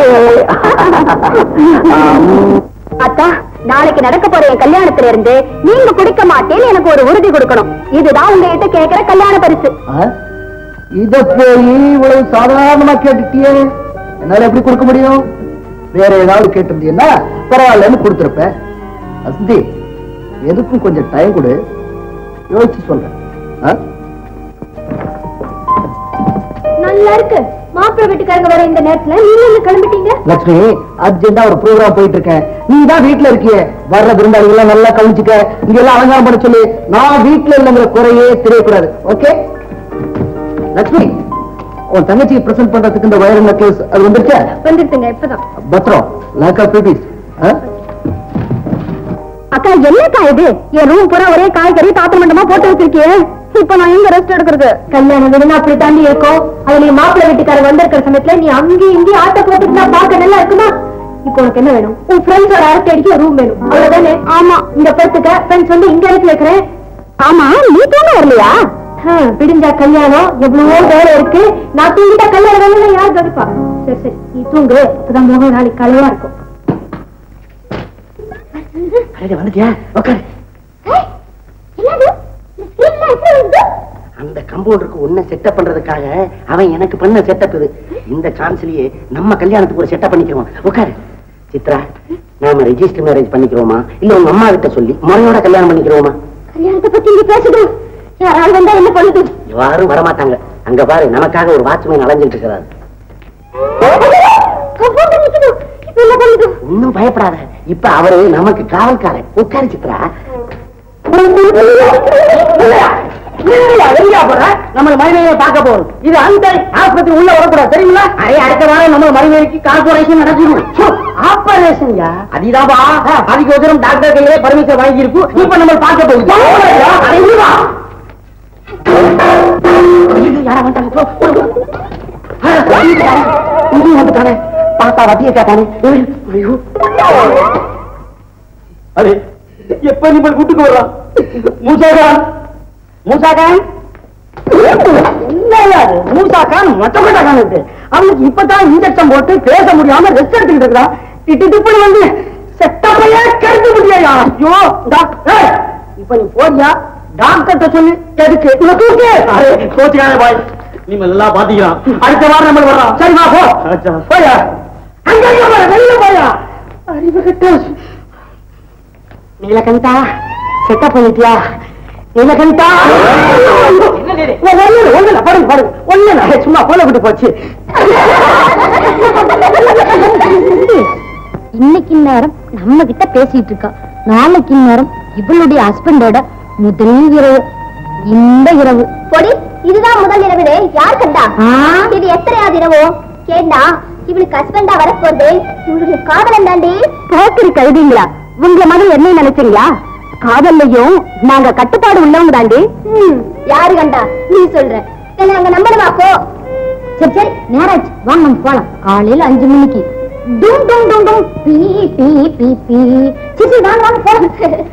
அத்தா நாளைக்கு நடக்க போற என் கல்யாணத்துல இருந்து நீங்க குடிக்க மாட்டேன்னு எனக்கு ஒரு உறுதி கொடுக்கணும் இதுதான் உங்ககிட்ட கேக்குற கல்யாண பரிசு இத போய் இவ்வளவு சாதாரணமா கேட்டுட்டியே என்னால எப்படி கொடுக்க முடியும் வேற ஏதாவது கேட்டிருந்தீங்கன்னா பரவாயில்லன்னு கொடுத்துருப்பேன் வசந்தி எதுக்கும் கொஞ்சம் டைம் கொடு யோசிச்சு சொல்றேன் ஆ? நல்லா இருக்கு மாப்பிள்ளை வீட்டுக்காரங்க வர இந்த நேரத்துல நீங்க என்ன கிளம்பிட்டீங்க லட்சுமி அர்ஜென்டா ஒரு ப்ரோக்ராம் போயிட்டு இருக்கேன் நீ தான் வீட்டுல இருக்கிய வர்ற விருந்தாளிகள் எல்லாம் நல்லா கவனிச்சுக்க இங்க எல்லாம் அலங்காரம் பண்ண சொல்லி நான் வீட்டுல இல்லைங்கிற குறையே தெரியக்கூடாது ஓகே லட்சுமி உன் தங்கச்சிக்கு பிரசன்ட் பண்றதுக்கு இந்த வயர் நெக்லஸ் அது வந்துருச்சா வந்துருச்சுங்க இப்பதான் பத்திரம் லாக்கா பிரிட்டிஸ் அக்கா என்னக்கா இது என் ரூம் பூரா ஒரே காய்கறி பாத்திரம் மண்டமா போட்டு வச்சிருக்கியே இப்ப நான் எங்க ரெஸ்ட் எடுக்கிறது கல்யாண வீடுனா அப்படி தாண்டி இருக்கும் அது நீ மாப்பிள்ளை வீட்டுக்காரர் வந்திருக்கிற சமயத்துல நீ அங்கேயும் இங்கேயும் ஆட்ட போட்டுட்டு பார்க்க நல்லா இருக்குமா இப்போ உனக்கு என்ன வேணும் உன் ஃப்ரெண்ட்ஸோட அரட்டை அடிக்க ரூம் வேணும் அவ்வளவுதானே ஆமா இந்த படுத்துக்க ஃப்ரெண்ட்ஸ் வந்து இங்க அனுப்பி வைக்கிறேன் ஆமா நீ தூங்க வரலையா பிடிஞ்சா கல்யாணம் எவ்வளவோ வேலை இருக்கு நான் தூங்கிட்டா கல்யாணம் வேணும்னா யார் கவனிப்பா சரி சரி நீ தூங்கு அப்பதான் முகம் நாளைக்கு கலவா இருக்கும் வந்துட்டியா உட்காரு என்னது இந்த ஸ்கிரீன்ல எப்படி வந்து அந்த கம்பவுண்டருக்கு ஒன்ன செட்டப் பண்றதுக்காக அவன் எனக்கு பண்ண செட்டப் இது இந்த சான்ஸ்லயே நம்ம கல்யாணத்துக்கு ஒரு செட்டப் பண்ணிக்கிறோம் உட்காரு சித்ரா நாம ரெஜிஸ்டர் மேரேஜ் பண்ணிக்கிறோமா இல்ல உங்க அம்மா கிட்ட சொல்லி முறையோட கல்யாணம் பண்ணிக்கிறோமா கல்யாணத்தை பத்தி இங்க பேசுகிறோம் யாராவது வந்தா என்ன பண்ணுது யாரும் வரமாட்டாங்க அங்க பாரு நமக்காக ஒரு வாட்ச்மேன் அலைஞ்சிட்டு இருக்கிறாரு கம்பவுண்ட் நிக்கணும் இப்ப என்ன பண்ணுது இன்னும் பயப்படாத இப்ப அவரு நமக்கு காவல்காரன் உட்காரு சித்ரா நம்ம மறுமையை பார்க்க போறோம் இது அந்த ஆஸ்பத்திரி உள்ள வரக்கூடாது தெரியுங்களா அரே அடுத்த வாரம் நம்ம மறுமைக்கு கார்பரேஷன் நடத்திடுவோம் ஆபரேஷன் அதிதாபா அதுக்கு ஒரு டாக்டர் கையிலே பர்மிஷன் வாங்கி இருக்கு இப்ப நம்ம பார்க்க போகுது அடே, இங்க வா. ஐயோ, யாரா வந்துட்டாங்க போ, போ, போ. ஆ, வந்துட்டானே. இங்கேயும் வந்துட்டானே பார்த்தா வட்டியை கேட்டானே ஐயோ அரே எப்ப நீ போய் கூட்டுக்கு வர்றான் மூசாகான் மூசாகான் என்ன அது? மூசாகான் மொட்டமொட்டாகான் இருக்கு அவனுக்கு இப்பதான் இன்ஜெக்ஷன் போட்டு பேச முடியாம ரெஸ்ட் எடுத்துக்கிட்டு இருக்கிறான் திட்டு திப்புன்னு வந்து செட்டப்பையே கருத்து முடியா ஐயோ டாக்டர் ஏய், இப்ப நீ போறியா டாக்டர்கிட்ட சொல்லு எதுக்கு உன்னை தூக்கு அரே கோச்சுக்காத பாய் நீ நல்லா பாத்தீங்களா அடுத்த வாரம் நம்ம வர்றோம் சரி வா போ அச்சா. போயா அங்க இங்க போற வெளியில போயா அறிவு கட்ட நீலகண்டா செட்டப் பண்ணிட்டியா நீலகண்டா ஒண்ணு ஒண்ணு படுங்க படுங்க ஒண்ணு சும்மா போல விட்டு போச்சு இன்னைக்கு நேரம் நம்ம கிட்ட பேசிட்டு இருக்கா நாளைக்கு நேரம் இவளுடைய ஹஸ்பண்டோட முதல் இரவு இந்த இரவு பொடி இதுதான் முதல் இரவு யார் கண்டா இது எத்தனையாவது இரவோ கேட்டா இவளுக்கு ஹஸ்பண்டா வரப்போகுது இவளுடைய காதலன் தாண்டி போக்கிரி கழுதிங்களா உங்களை மகன் என்ன நினைச்சீங்களா காதல்லையும் நாங்க கட்டுப்பாடு உள்ளவங்க தாண்டி யாரு கண்டா நீ சொல்ற என்ன அங்க நம்பணுமா போ சரி சரி நேராச்சு வாங்க நம்ம போலாம் காலையில அஞ்சு மணிக்கு டும் டும் டும் டும் பீ பீ பீ பீ சரி சரி வாங்க வாங்க போலாம்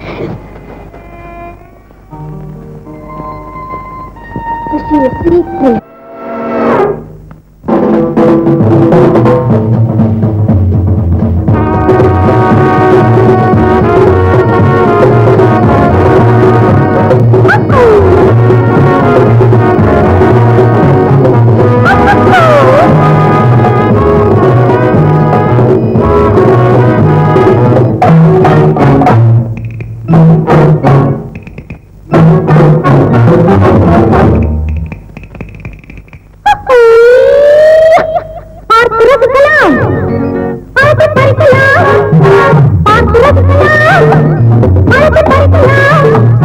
பார்த்து ரசிக்கலாம் பார்த்து பறிக்கலாம் பார்த்து ரசிக்கலாம் பார்த்து பறிக்கலாம்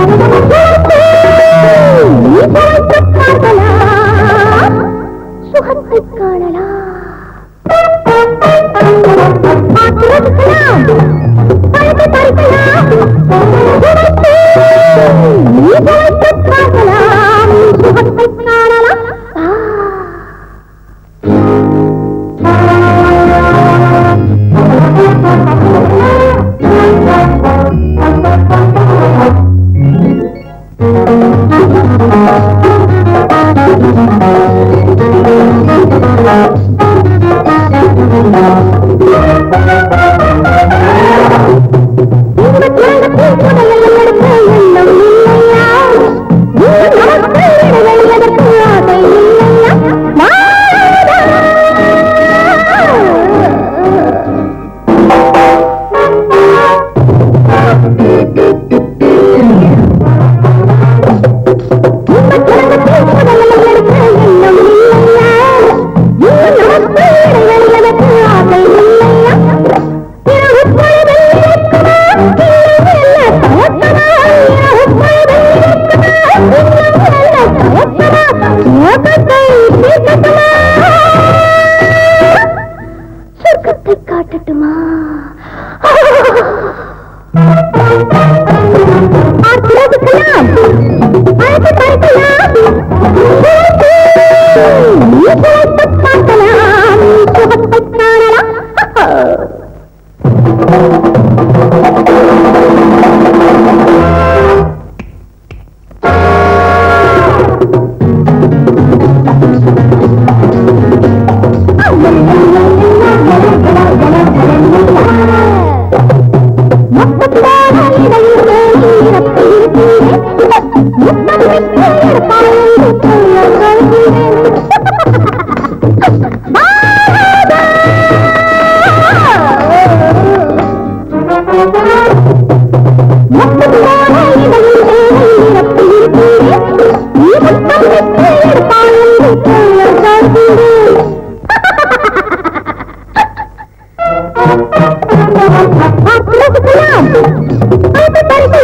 நீ பறந்து பார்க்கலாம் சுகத்தை காணலாம் பார்த்து ரசிக்கலாம் பார்த்து பறிக்கலாம் நீ பறந்து பார்க்கலாம் சுகத்தை காணலாம் ஆ ஆ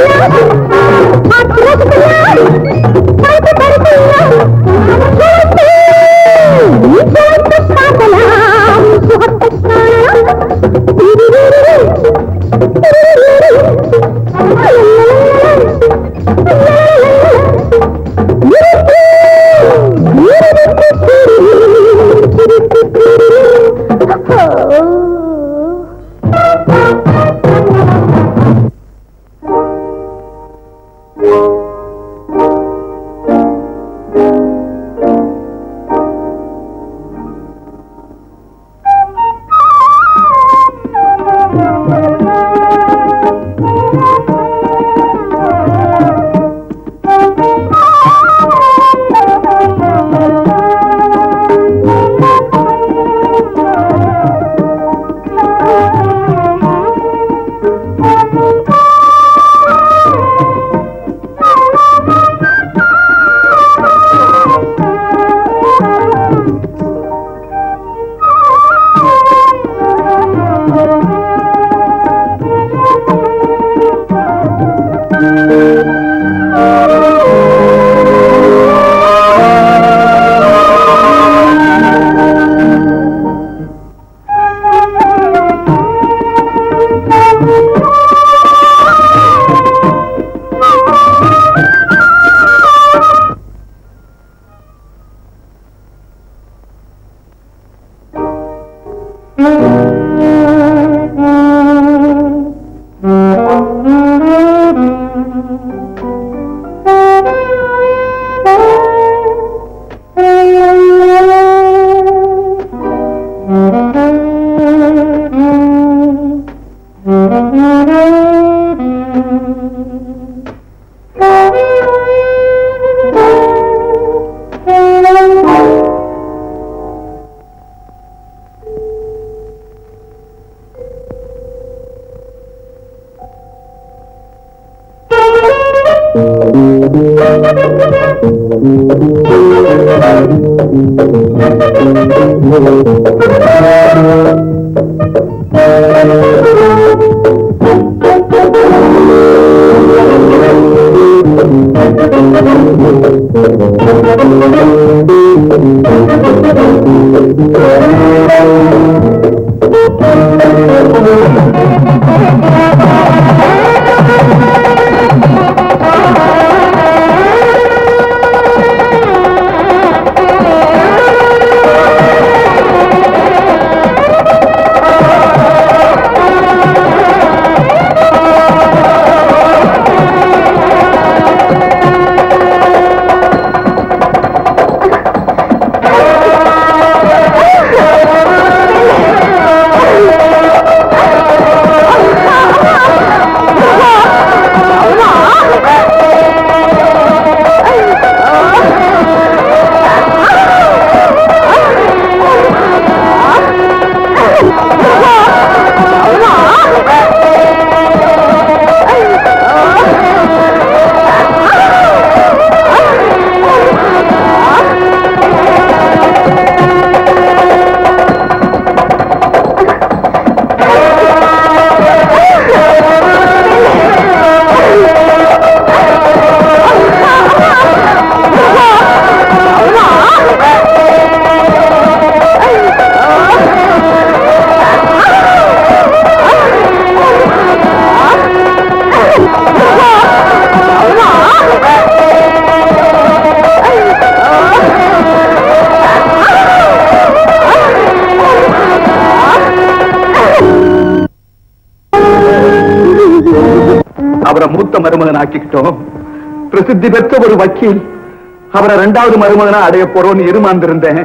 அவரை மூத்த மருமகன் ஆக்கிக்கிட்டோம் பிரசித்தி பெற்ற ஒரு வக்கீல் அவரை ரெண்டாவது மருமகனா அடைய போறோம்னு எதிர்மாந்திருந்தேன்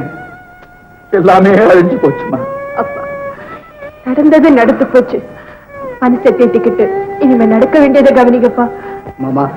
எல்லாமே அழிஞ்சு போச்சுமா அப்பா நடந்தது நடந்து போச்சு மனசை தேட்டிக்கிட்டு இனிமே நடக்க வேண்டியதை கவனிக்கப்பா மாமா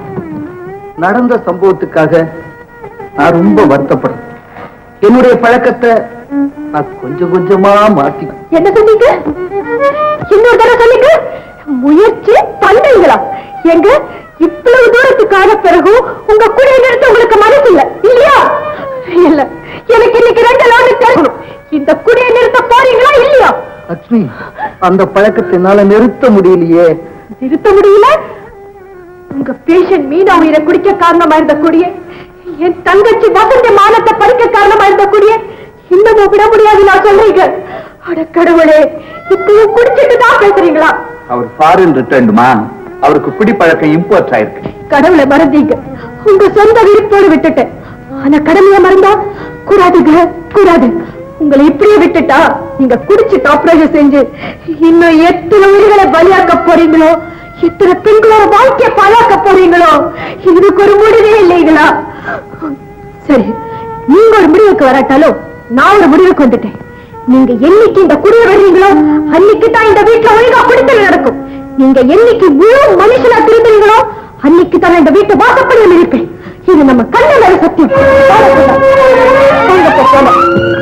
நடந்த சம்பவத்துக்காக நான் ரொம்ப வருத்தப்படுறேன் என்னுடைய பழக்கத்தை நான் கொஞ்சம் கொஞ்சமா மாத்தி என்ன சொன்னீங்க இன்னொரு தடவை சொன்னீங்க முயற்சி பண்றீங்களா எங்க இவ்வளவு தூரத்துக்கான பிறகு உங்க கூட நிறுத்த உங்களுக்கு மனசு இல்ல இல்லையா இல்ல எனக்கு இன்னைக்கு ரெண்டு நாள் தெரியும் இந்த குடியை நிறுத்த போறீங்களா இல்லையா லட்சுமி அந்த பழக்கத்தை என்னால நிறுத்த முடியலையே நிறுத்த முடியல உங்க பேஷண்ட் மீனா உயிரை குடிக்க காரணமா இருந்த கூடிய என் தங்கச்சி வசந்தி மானத்தை பறிக்க காரணமா இருந்த கூடிய இன்னமும் விட முடியாது நான் சொல்றீங்க அட கடவுளே இப்பவும் குடிச்சிட்டு தான் பேசுறீங்களா அவர் ஃபாரின் ரிட்டர்ன்டுமா அவருக்கு குடிப்பழக்கம் இம்போர்ட் ஆயிருக்கு கடவுளை மறந்தீங்க உங்க சொந்த விருப்போடு விட்டுட்டேன் ஆனா கடமையை மறந்தா கூடாதுங்க கூடாது உங்களை இப்படியே விட்டுட்டா நீங்க குடிச்சிட்டு ஆபரேஷன் செஞ்சு இன்னும் எத்தனை உயிர்களை பலியாக்க போறீங்களோ எத்தனை பெண்களோட வாழ்க்கைய பாழாக்க போறீங்களோ இதுக்கு ஒரு முடிவே இல்லைங்களா சரி நீங்க ஒரு முடிவுக்கு வராட்டாலும் நான் ஒரு முடிவுக்கு வந்துட்டேன் நீங்க என்னைக்கு இந்த குடிய வர்றீங்களோ அன்னைக்கு தான் இந்த வீட்டுல ஒழுங்கா குடித்தல் நடக்கும் நீங்க என்னைக்கு முழு மனுஷனா திரும்புறீங்களோ அன்னைக்கு தான் நான் இந்த வீட்டு வாசப்படியில் இருப்பேன் இது நம்ம கண்ணன் மேல சத்தியம் வாங்க போ, போலாம்.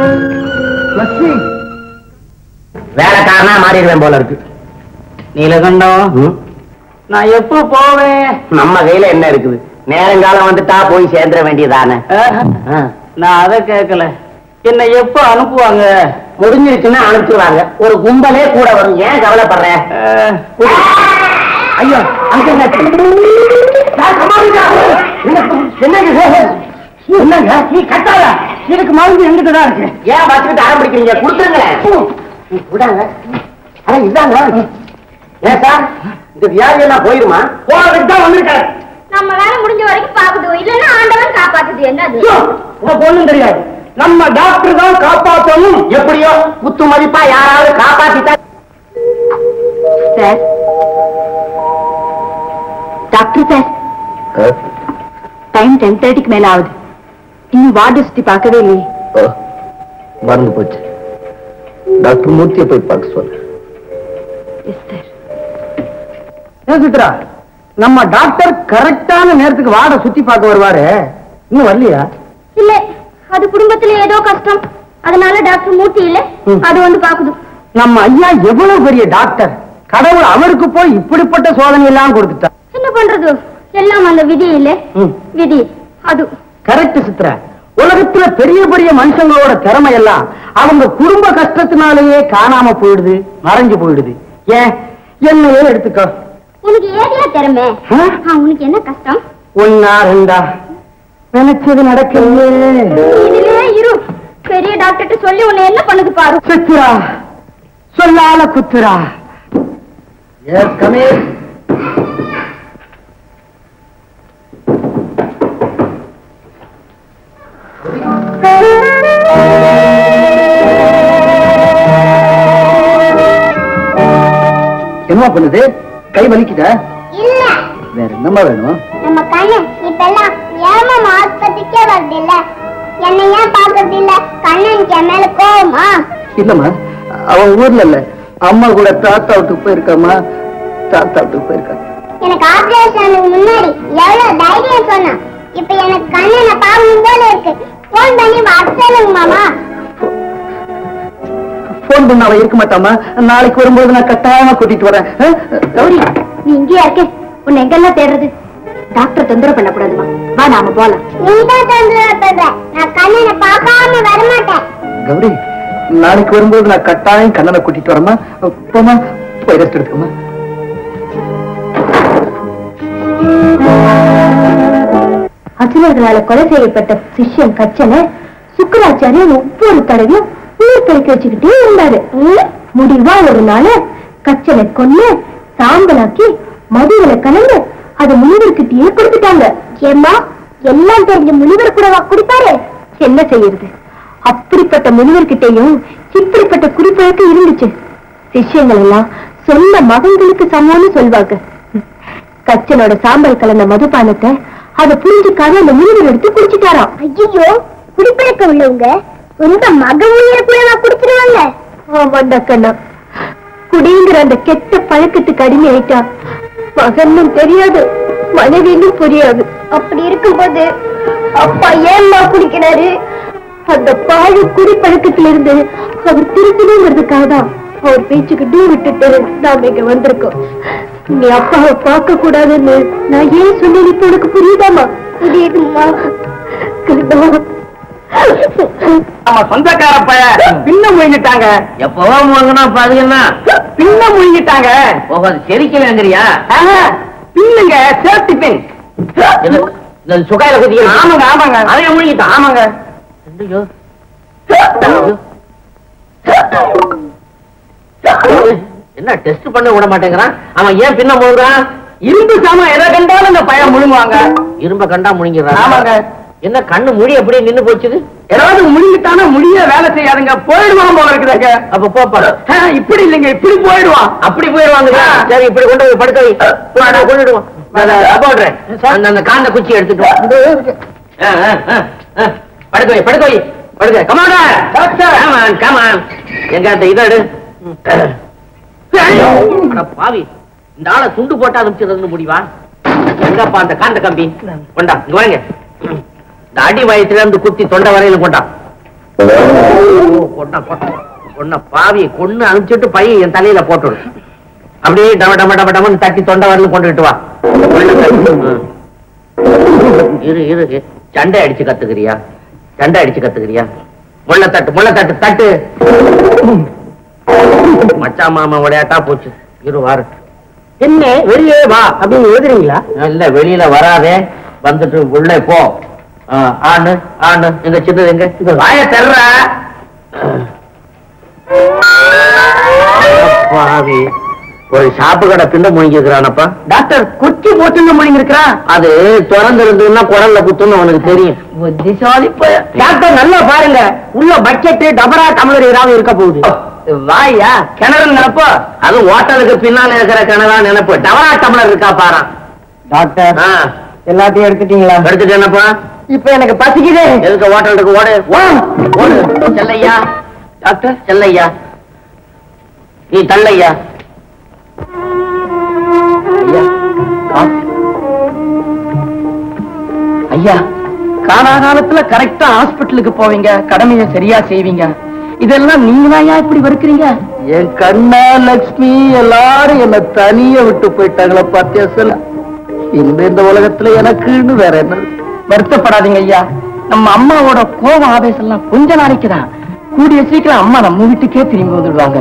வேலைக்காரனா மாறிடுவேன் போல இருக்கு நீலகண்டம் நான் எப்போ போவேன் நம்ம கையில என்ன இருக்குது நேரங்காலம் வந்துட்டா போய் சேர்ந்துட வேண்டியதானே நான் அதை கேட்கல என்ன எப்போ அனுப்புவாங்க முடிஞ்சிருச்சுன்னா அனுப்பிச்சிருவாங்க ஒரு கும்பலே கூட வரும் ஏன் கவலைப்படுறேன் ஐயோ அங்க என்னங்க என்னங்க நீ கட்டாத இதுக்கு மருந்து எங்கிட்ட தான் இருக்கு ஏன் வச்சுக்கிட்டு ஆரம்பிக்கிறீங்க கொடுத்துருங்களேன் விடாங்க அட இதாங்க ஏன் சார் இந்த வியாதி எல்லாம் போயிருமா போறதுக்கு தான் வந்திருக்காரு நம்ம வேலை முடிஞ்ச வரைக்கும் பாக்குது இல்லன்னா ஆண்டவன் காப்பாத்துது என்னது உங்க பொண்ணும் தெரியாது நம்ம டாக்டர் தான் காப்பாற்றணும் எப்படியோ குத்து மதிப்பா யாராவது காப்பாத்திட்டா sir doctor sir time ten தேர்ட்டிக்கு மேல ஆகுது இன்னும் வார்டு சுத்தி பார்க்கவே இல்லையே மறந்து போச்சு டாக்டர் மூர்த்தியை போய் பார்க்க சொல்லு எஸ் சார் ஏன் சித்ரா நம்ம டாக்டர் கரெக்டான நேரத்துக்கு வாட சுத்தி பார்க்க வருவாரு இன்னும் வரலையா இல்ல அது குடும்பத்துல ஏதோ கஷ்டம் அதனால டாக்டர் மூர்த்தி இல்ல ம். அது வந்து பாக்குது நம்ம ஐயா எவ்வளவு பெரிய டாக்டர் கடவுள் அவருக்கு போய் இப்படிப்பட்ட சோதனை எல்லாம் கொடுத்துட்டார் என்ன பண்றது எல்லாம் அந்த விதி இல்ல ம். விதி அது கரெக்ட் சித்ரா உலகத்துல பெரிய பெரிய மனுஷங்களோட திறமை எல்லாம் அவங்க குடும்ப கஷ்டத்தினாலேயே காணாம போயிடுது மறைஞ்சு போயிடுது ஏன் என்னையே எடுத்துக்கோ உனக்கு ஏதியா திறமை ஆ? ஆ, உனக்கு என்ன கஷ்டம் ஒன்னா ரெண்டா நினைச்சது நடக்கலையே இதுலயே இரு பெரிய டாக்டர்கிட்ட சொல்லி உன்னை என்ன பண்ணுது பாரு சித்ரா சொல்லால குத்துரா எஸ் கமீர் என்னமா பண்ணுது கை வலிக்குதா இல்ல வேற என்னமா வேணும் நம்ம கண்ணு இப்ப எல்லாம் ஏமா ஆஸ்பத்திரிக்கே வருது இல்ல என்ன ஏன் பாக்குறது இல்ல கண்ணனுக்கு என் மேல கோவமா இல்லம்மா அவன் ஊர்ல இல்ல அம்மா கூட தாத்தா வீட்டுக்கு போயிருக்காமா தாத்தா வீட்டுக்கு போயிருக்கா எனக்கு ஆபரேஷனுக்கு முன்னாடி எவ்வளவு தைரியம் சொன்னான் இப்ப எனக்கு கண்ணனை பார்க்கணும் போல இருக்கு போன் பண்ணி வர சொல்லுங்க மாமா போன் பண்ண அவன் இருக்க மாட்டாமா நாளைக்கு வரும்போது நான் கட்டாயமா கூட்டிட்டு வரேன் ஆ? கௌரி நீ இங்கேயா இருக்க உன்னை எங்கெல்லாம் தேடுறது டாக்டர் தொந்தரவு பண்ணக்கூடாதுமா வா நாம போலாம் நீ தான் தொந்தரவு பண்ற நான் கண்ணனை பார்க்காம வரமாட்டேன் கௌரி நாளைக்கு வரும்போது நான் கட்டாயம் கண்ணனை கூட்டிட்டு வரேம்மா போமா போய் ரெஸ்ட் எடுத்துக்கமா அசுரர்களால கொலை செய்யப்பட்ட சிஷ்யன் கச்சனை சுக்கராச்சாரியன் ஒவ்வொரு தடவையும் உயிர் கழிக்க வச்சுக்கிட்டே இருந்தாரு முடிவா ஒரு நாள் கச்சனை கொன்னு சாம்பலாக்கி மதுவில கலந்து அதை முனிவர்கிட்டயே கொடுத்துட்டாங்க ஏம்மா எல்லாம் தெரிஞ்ச முனிவர் கூடவா குடிப்பாரு என்ன செய்யறது அப்படிப்பட்ட முனிவர்கிட்டயும் இப்படிப்பட்ட குறிப்பழக்கு இருந்துச்சு சிஷ்யங்கள் எல்லாம் சொந்த மகன்களுக்கு சமம்னு சொல்வாங்க கச்சனோட சாம்பல் கலந்த மதுபானத்தை அதை புரிஞ்சுக்காத அந்த முனிவர் எடுத்து குடிச்சிட்டாராம் ஐயோ குடிப்பழக்கம் உள்ளவங்க உங்க மக உயிரை கூட குடிச்சிருவாங்க ஆமாண்டா கண்ணா குடிங்கிற அந்த கெட்ட பழக்கத்துக்கு அடிமை ஆயிட்டா மகனும் தெரியாது மனைவியும் புரியாது அப்படி இருக்கும்போது அப்பா ஏம்மா குடிக்கிறாரு அந்த பாழு குடி பழக்கத்திலிருந்து அவர் திருத்தணுங்கிறதுக்காக தான் அவர் பேச்சுக்கு டூ விட்டுட்டு நாம இங்க வந்திருக்கோம் நீ அப்பாவை பார்க்க கூடாதுன்னு நான் ஏன் சொன்னேன் இப்ப உனக்கு புரியுதாமா புரியுதுமா கண்ணா நம்ம சொந்தக்கார பைய பின்ன முழுங்கிட்டாங்க எப்பவோ முழுங்கினா பாதுகன்னா பின்ன முழுங்கிட்டாங்க ஓஹோ அது செரிக்கலங்கிறியா ஆஹா, பின்ன இல்லங்க சேஃப்டி பின் என்ன, இந்த சுகாயில குத்தி ஆமாங்க ஆமாங்க அதைய முழுங்கிட்டான் ஆமாங்க ஐயோ. என்ன டெஸ்ட் பண்ண விட மாட்டேங்கிறான் அவன் ஏன் பின்ன முழுங்குறான் இரும்பு சாமான் எதை கண்டாலும் இந்த பையன் முழுங்குவாங்க இரும்ப கண்டா முழுங்கிறான் ஆமாங்க. என்ன கண்ணு முடி அப்படியே நின்னு போச்சுது ஏதாவது முழுங்கிட்டானா முடிய வேலை செய்யாதுங்க போயிடுவான் போல இருக்குதாங்க அப்ப போப்பாடு ஆ, இப்படி இல்லைங்க இப்படி போயிடுவான் அப்படி போயிருவாங்க சரி இப்படி கொண்டு போய் படுக்க வை வாடா, கொண்டுடுவோம் போடுறேன் அந்த அந்த காந்த குச்சி எடுத்துட்டு வா. ஆ, ஆ, ஆ, ஆ. படுக்க வை படுக்க வை படுக்க கமாடா கமான் கமான் எங்க அந்த இதை எடு அட பாவி இந்த ஆளை துண்டு போட்டு அனுப்பிச்சிருந்து முடிவா எங்கப்பா அந்த காந்த கம்பி கொண்டா இங்க வாங்க இந்த அடி வயசுல இருந்து குத்தி தொண்டை வரையில கொண்டா கொண்டா கொண்டா கொன்ன பாவி கொன்னு அனுப்பிச்சிட்டு பையன் என் தலையில போட்டுடு அப்படியே டம டம டம டமன்னு தட்டி தொண்டை வரலும் கொண்டுகிட்டு வா ம். இரு இரு இரு. சண்டை அடிச்சு கத்துக்கிறியா சண்டை அடிச்சு கத்துக்கிறியா முள்ள தட்டு முள்ள தட்டு தட்டு மச்சா மாமா விளையாட்டா போச்சு இரு வாரு என்ன வெளியே வா அப்படின்னு எழுதுறீங்களா இல்ல வெளியில வராதே வந்துட்டு உள்ளே போ ஆ, ஆணு ஆணு எங்க சின்னது எங்க வாய தர்ற பாவி ஒரு ஷாப்பு கடை பிண்ட முழுங்கிக்கிறானப்பா டாக்டர் குச்சி போட்டுங்க முடிங்க இருக்கிறான் அது திறந்து இருந்ததுன்னா குடல்ல குத்துன்னு அவனுக்கு தெரியும் புத்திசாலி பையன். டாக்டர் நல்லா பாருங்க உள்ள பக்கெட் டபரா டம்ளர் ஏதாவது இருக்க போகுது வாயா கிணறு நினைப்போ அது ஹோட்டலுக்கு பின்னால இருக்கிற கனவா நினைப்பு டவரா டம்ளர் இருக்கா பாரான் டாக்டர் ஆ, எல்லாத்தையும் எடுத்துட்டீங்களா எடுத்துட்டு என்னப்பா இப்ப எனக்கு பசிக்குது எதுக்கு ஹோட்டல் இருக்கு ஓடு ஓடு, ஓடு செல்லையா டாக்டர் செல்லையா நீ தள்ளையா ஐயா ஐயா காலாகாலத்துல கரெக்டா ஹாஸ்பிட்டலுக்கு போவீங்க கடமையை சரியா செய்வீங்க இதெல்லாம் நீங்களா இப்படி வெறுக்கிறீங்க என் கண்ணா லக்ஷ்மி எல்லாரும் என்ன தனிய விட்டு போயிட்டாங்களே பாத்தியா சொல்ல இந்த இந்த உலகத்துல எனக்குன்னு வேற என்ன வருத்தப்படாதீங்க ஐயா நம்ம அம்மாவோட கோப ஆவேசம் எல்லாம் கொஞ்ச நாளைக்கு தான் கூடிய சீக்கிரம் அம்மா நம்ம வீட்டுக்கே திரும்பி வந்துடுவாங்க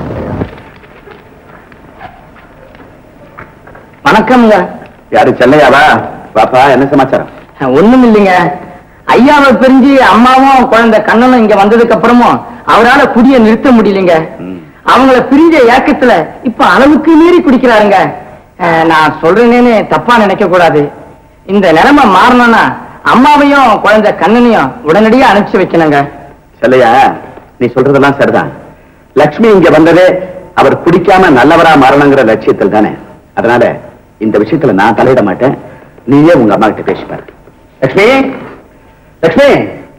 வணக்கம்ங்க யாரு செல்லையாவா பாப்பா என்ன சமாச்சாரம் ஒண்ணும் இல்லைங்க ஐயாவை பிரிஞ்சு அம்மாவும் குழந்தை கண்ணனும் இங்க வந்ததுக்கு அப்புறமும் அவரால குடிய நிறுத்த முடியலைங்க அவங்கள பிரிஞ்ச ஏக்கத்துல இப்ப அளவுக்கு மீறி குடிக்கிறாருங்க அஹ், நான் சொல்றேனேன்னு தப்பா நினைக்க கூடாது இந்த நிலைமை மாறணும்னா அம்மாவையும் குழந்தை கண்ணனையும் உடனடியா அனுப்பிச்சு வைக்கணுங்க செல்லையா நீ சொல்றதெல்லாம் சரிதான் லக்ஷ்மி இங்க வந்ததே அவர் குடிக்காம நல்லவரா மாறணுங்கிற லட்சியத்தில் தானே அதனால இந்த விஷயத்துல நான் தலையிட மாட்டேன் நீயே உங்க அம்மா கிட்ட பேசிப்பாரு லக்ஷ்மி லக்ஷ்மி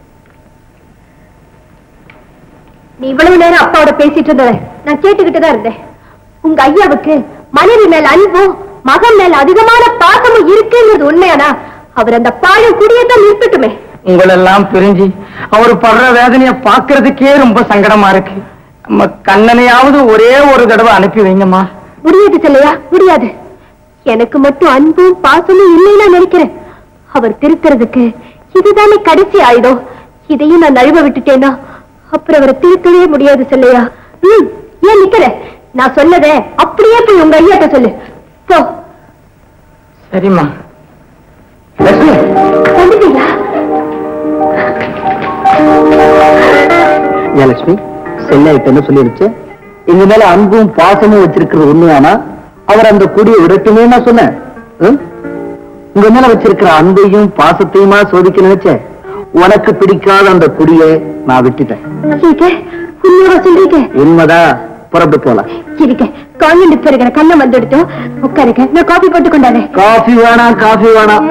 நீ இவ்வளவு நேரம் அப்பாவோட பேசிட்டு இருந்தத நான் கேட்டுக்கிட்டு தான் இருந்தேன் உங்க ஐயாவுக்கு மனைவி மேல அன்பும் மகன் மேல அதிகமான பாசமும் இருக்குங்கிறது உண்மையானா அவர் அந்த பாழும் குடியத்தான் நிறுத்தட்டுமே உங்களெல்லாம் பிரிஞ்சு அவர் படுற வேதனைய பாக்குறதுக்கே ரொம்ப சங்கடமா இருக்கு நம்ம கண்ணனையாவது ஒரே ஒரு தடவை அனுப்பி வைங்கம்மா முடியாது சொல்லையா முடியாது எனக்கு மட்டும் அன்பும் பாசமும் இல்லைன்னு நான் நினைக்கிறேன் அவர் திருத்துறதுக்கு இதுதானே கடைசி ஆயுதம் இதையும் நான் நழுவ விட்டுட்டேன்னா அப்புறம் அவரை திருத்தவே முடியாது சொல்லையா ம் ஏன் நிக்கிற நான் சொன்னதை அப்படியே போய் உங்க ஐயாட்ட சொல்லு போ சரிம்மா லக்ஷ்மி வந்துட்டீங்களா ஏன் லட்சுமி செல்லாயிட்ட என்ன சொல்லிருச்சு இந்த மேல அன்பும் பாசமும் வச்சிருக்கிறது உண்மையானா அவர் அந்த குடியை விடட்டுமே நான் சொன்னேன் ம்? உங்க மேல வச்சிருக்கிற அன்பையும் பாசத்தையுமா சோதிக்க நினைச்சேன் உனக்கு பிடிக்காத அந்த குடியை நான் விட்டுட்டேன் சீக்க உண்மையா சொல்றீங்க உண்மைதான் புறப்பட்டு போலாம் இருக்க கான்வெண்ட் இருக்கிற கண்ணம் வந்துடுத்தோம் உட்காருங்க நான் காபி போட்டு கொண்டானே காஃபி வேணாம் காஃபி வேணாம்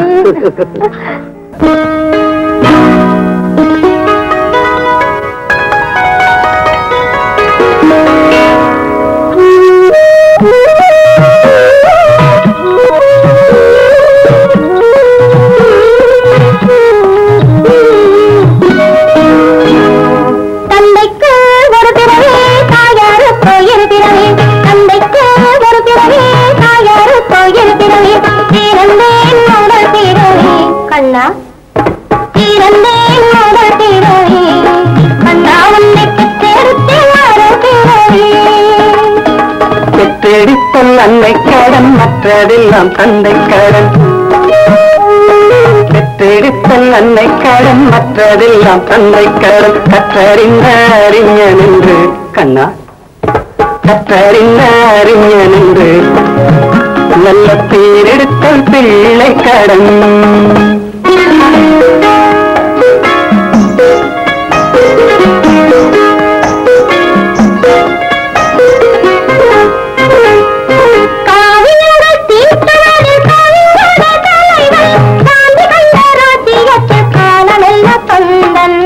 தந்தைக்கு ஒரு பிறவி தாயாரு போயிரு பிறவி தந்தைக்கு ஒரு பிறவி தாயாரு போயிரு பிறவி பிறந்தேன் முதல் பிறவி கண்ணா பெற்றெடுத்தல் அன்னை கடன் மற்றதெல்லாம் தந்தை கடன் பெற்றெடுத்தல் அன்னை கடன் மற்றதெல்லாம் தந்தை கடன் கற்றறிந்த அறிஞன் என்று கண்ணா கற்றறிந்த அறிஞன் என்று நல்ல பேரெடுத்தல் பிள்ளை கடன் காவியங்கள் தீர்த்தனது கவிஞர தலைவன் காந்தி கண்ட ராஜ்யத்தில் காலமெல்ல தொண்டன்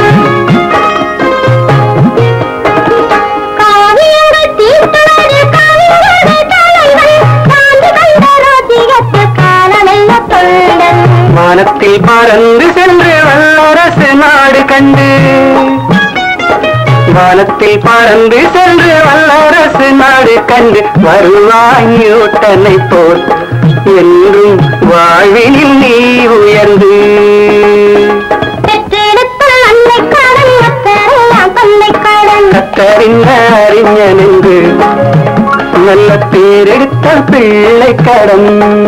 காவியங்கள் தீர்த்தனது கவிஞர தலைவன் காந்தி கண்ட ராஜ்யத்தில் காலமெல்ல தொண்டன் வானத்தில் பறந்து சென்று வல்லரசு நாடு கண்டு வானத்தில் பறந்து சென்று வல்லரசு நாடு கண்டு வருவாய் நியூட்டனை போல் என்றும் வாழ்வினில் நீ உயர்ந்து பெற்றெடுத்த அன்னை கடன் மக்களெல்லாம் தந்தை கடன் கத்தறிந்த அறிஞன் என்று நல்ல பேரெடுத்த பிள்ளை கடன்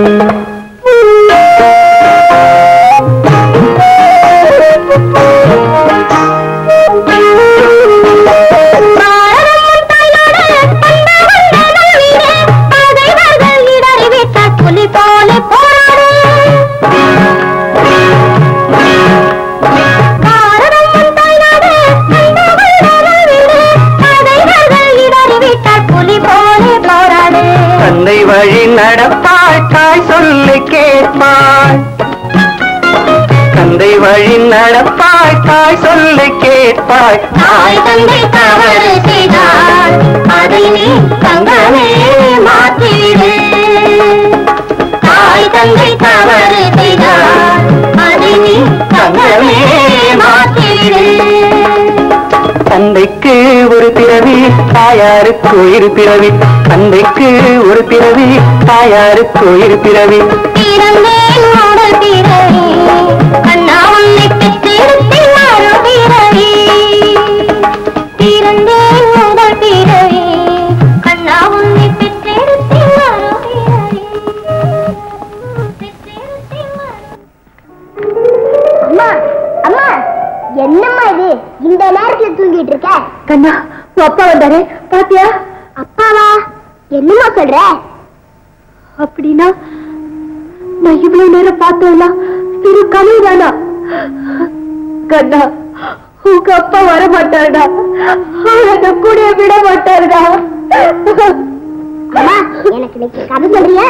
பாரதம் தாய்நாடு பண்பாடு நல்வீடு பகைவர்கள் இடறி விட்ட புலி போல போராடு பாரதம் தாய்நாடு பண்பாடு நல்வீடு பகைவர்கள் இடறி விட்ட புலி போல போராடு தந்தை வழி நடப்பாய் தாய் சொல்லை கேட்பாய் தந்தை வழி நடப்பாய் தாய் சொல்லை கேட்பாய் தாய் தந்தை தவறு செய்தால் அதை நீ தங்கமே மாற்றிடு தாய் தந்தை தவறு செய்தால் அதை நீ தங்கமே மாற்றிடு தந்தைக்கு ஒரு பிறவி தாயாருக்கு இரு பிறவி தந்தைக்கு ஒரு பிறவி தாயாருக்கு இரு பிறவி பிறந்தேன் உடல் பிறவி கண்ணா உன்னை பெற்றெடுத்தேன் மறு பிறவி பிறந்தேன் உடல் பிறவி கண்ணா உன்னை பெற்றெடுத்தேன் மறு பிறவி பெற்றெடுத்தேன் மறு அம்மா அம்மா என்னம்மா இது இந்த நேரத்துல தூங்கிட்டு இருக்க கண்ணா உன் அப்பா வந்தாரே பாத்தியா அப்பாவா என்னம்மா சொல்ற அப்படின்னா நான் இவ்வளவு நேரம் பார்த்தோம்னா சிறு கனவு தானா கண்ணா உங்க அப்பா வர மாட்டாருடா அவரை கூட விட மாட்டாருடா அம்மா எனக்கு இன்னைக்கு கதை சொல்றியா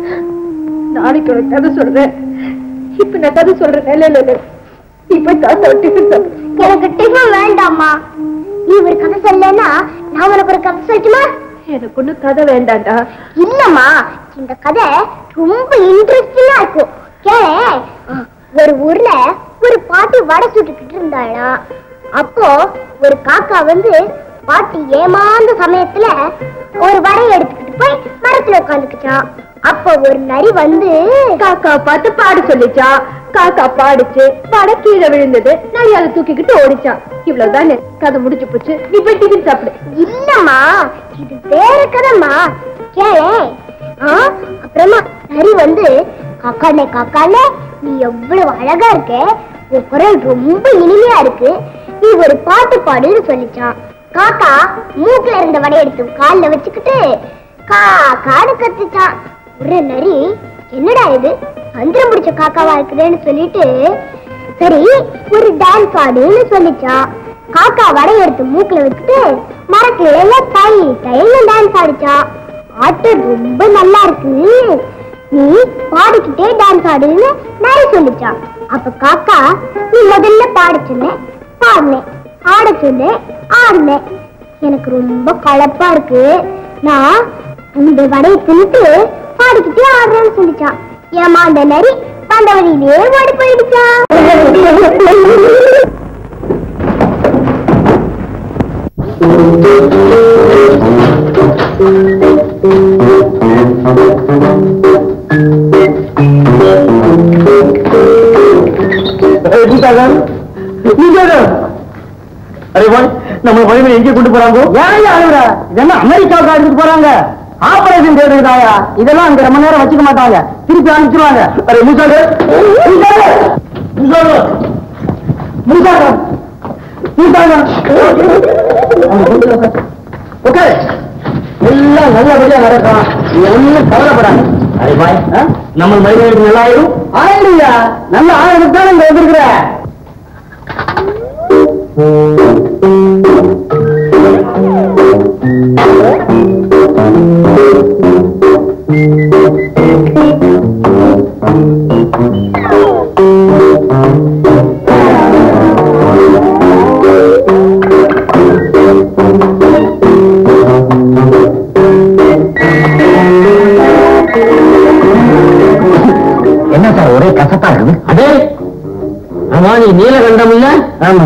நாளைக்கு ஒரு கதை சொல்றேன் இப்ப நான் கதை சொல்றேன் இல்ல இல்ல இல்ல நீ போய் தாத்தா டிஃபன் சாப்பிடு எனக்கு டிஃபன் வேண்டாம்மா நீ ஒரு கதை சொல்லனா நான் உனக்கு ஒரு கதை சொல்லட்டுமா எனக்கு ஒண்ணும் கதை வேண்டாம்டா இல்லம்மா இந்த கதை ரொம்ப இன்ட்ரெஸ்டிங்கா இருக்கும் கேளு ஒரு ஊர்ல ஒரு பாட்டி வடை சுட்டுக்கிட்டு இருந்தாளா அப்போ ஒரு காக்கா வந்து பாட்டி ஏமாந்த சமயத்துல ஒரு வடை எடுத்துக்கிட்டு போய் மரத்துல உட்காந்துக்கிச்சான் அப்போ ஒரு நரி வந்து காக்கா பார்த்து பாட சொல்லிச்சா காக்கா பாடிச்சு பாட கீழே விழுந்தது நான் அதை தூக்கிக்கிட்டு ஓடிச்சான் இவ்வளவுதானே கதை முடிஞ்சு போச்சு நீ போய் டிஃபன் சாப்பிடு இல்லம்மா இது வேற கதைம்மா கேளே ஆ, அப்புறமா நரி வந்து காக்கானே காக்கானே நீ எவ்வளவு அழகா இருக்க உன் குரல் ரொம்ப இனிமையா இருக்கு நீ ஒரு பாட்டு பாடுன்னு சொல்லிச்சான் காக்கா மூக்குல இருந்த வடை எடுத்து கால்ல வச்சுக்கிட்டு கா காடு கத்துச்சான் ஒரு நரி என்னடா இது மந்திரம் பிடிச்ச காக்காவா இருக்குதுன்னு சொல்லிட்டு சரி ஒரு டான்ஸ் ஆடுன்னு சொல்லிச்சான் காக்கா வடை எடுத்து மூக்குல வச்சுட்டு மரக்கிளையில தை தைன்னு டான்ஸ் ஆடிச்சா ஆட்டு ரொம்ப நல்லா இருக்கு நீ பாடிக்கிட்டே டான்ஸ் ஆடுன்னு நரி சொல்லிச்சா அப்ப காக்கா நீ முதல்ல பாட சொன்ன பாடினேன் ஆட சொன்னேன் ஆடினேன் எனக்கு ரொம்ப களைப்பா இருக்கு நான் இந்த வடையை தின்னுட்டு பாடிக்கிட்டே ஆடுறேன்னு சொல்லிச்சான் ஏமா அந்த நரி அந்த வழியிலே ஓடி போயிடுச்சா அரே பாய் நம்ம மொழிமை எங்க கொண்டு போறாங்க ஏன் அழுகுற என்ன அமெரிக்காவுக்கு அழைச்சிட்டு போறாங்க ஆபரேஷன் தேடுதாயா இதெல்லாம் அங்க ரொம்ப நேரம் வச்சுக்க மாட்டாங்க திருப்பி அனுப்பிச்சிருவாங்க அரே, மூசாங்க. மூசாங்க. மூசாங்க. மூசாங்க. மூசாங்க. ஓகே எல்லாம் நல்லபடியா நடக்கும் நீ ஒண்ணும் கவலைப்படாத அரே பாய் நம்ம மனிதர்களுக்கு நல்லா ஆயிடும் ஆயிடுயா நல்ல ஆயிரம் தான் இங்க வந்திருக்கிற என்ன சார் ஒரே கசப்பா இருக்குது அதே ஆமா நீ நீலகண்டம் இல்ல ஆமா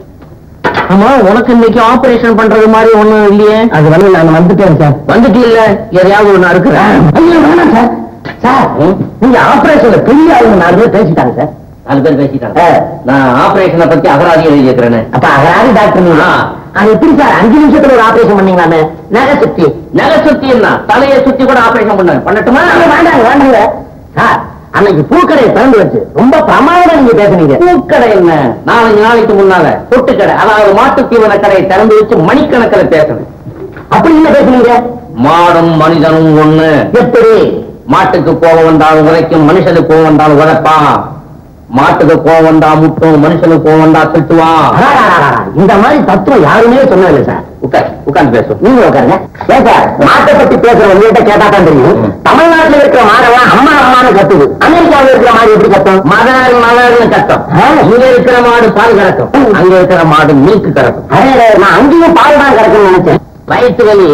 ஆமா உனக்கு இன்னைக்கு ஆபரேஷன் பண்றது மாதிரி ஒண்ணும் இல்லையே அது வந்து நான் வந்துட்டேன் சார் வந்துட்டு இல்ல எதையாவது ஒண்ணு இருக்கிறேன் ஐயோ வேணாம் சார் சார் நீங்க ஆபரேஷன்ல பெரிய ஆளுங்க நாலு பேர் பேசிட்டாங்க சார் நாலு பேர் பேசிட்டாங்க நான் ஆபரேஷனை பத்தி அகராதி எழுதி இருக்கிறேன் அப்ப அகராதி டாக்டர் நீங்க அது எப்படி சார் அஞ்சு நிமிஷத்துல ஒரு ஆபரேஷன் பண்ணீங்களாமே நகை சுத்தி நகை சுத்தி என்ன தலையை சுத்தி கூட ஆபரேஷன் பண்ண பண்ணட்டுமா வேண்டாங்க வேண்டாங்க சார் அன்னைக்கு பூக்கடையை திறந்து வச்சு ரொம்ப பிரமாதமா நீங்க பேசுனீங்க பூக்கடை என்ன நாலஞ்சு நாளைக்கு முன்னால பொட்டுக்கடை அதாவது மாட்டு தீவன கடையை திறந்து வச்சு மணிக்கணக்கில் பேசுறேன் அப்படி என்ன பேசுனீங்க மாடும் மனிதனும் ஒண்ணு எப்படி மாட்டுக்கு கோவம் வந்தாலும் உதைக்கும் மனுஷனுக்கு கோவம் வந்தாலும் உதைப்பான் மாட்டுக்கு கோவம் வந்தா முட்டும் மனுஷனுக்கு கோவம் வந்தா திட்டுவான் அடாடாடாடா, இந்த மாதிரி தத்துவம் யாருமே சொன்னதில்லை சார் உட்கார் உட்கார்ந்து பேசும் நீங்க உட்காருங்க ஏன் சார் மாட்டை பத்தி பேசுற உங்ககிட்ட கேட்டா தான் தெரியும் தமிழ்நாட்டுல இருக்கிற மாடெல்லாம் அம்மா அம்மான்னு கத்துது அமெரிக்காவில் இருக்கிற மாடு எப்படி கத்தும் மதர் மதர்னு கட்டம் ஆ. இங்க இருக்கிற மாடு பால் கறக்கும் அங்க இருக்கிற மாடு மில்க் கறக்கும் அரே, நான் அங்கேயும் பால் தான் கிடக்குன்னு நினைச்சேன் வயிற்று வலி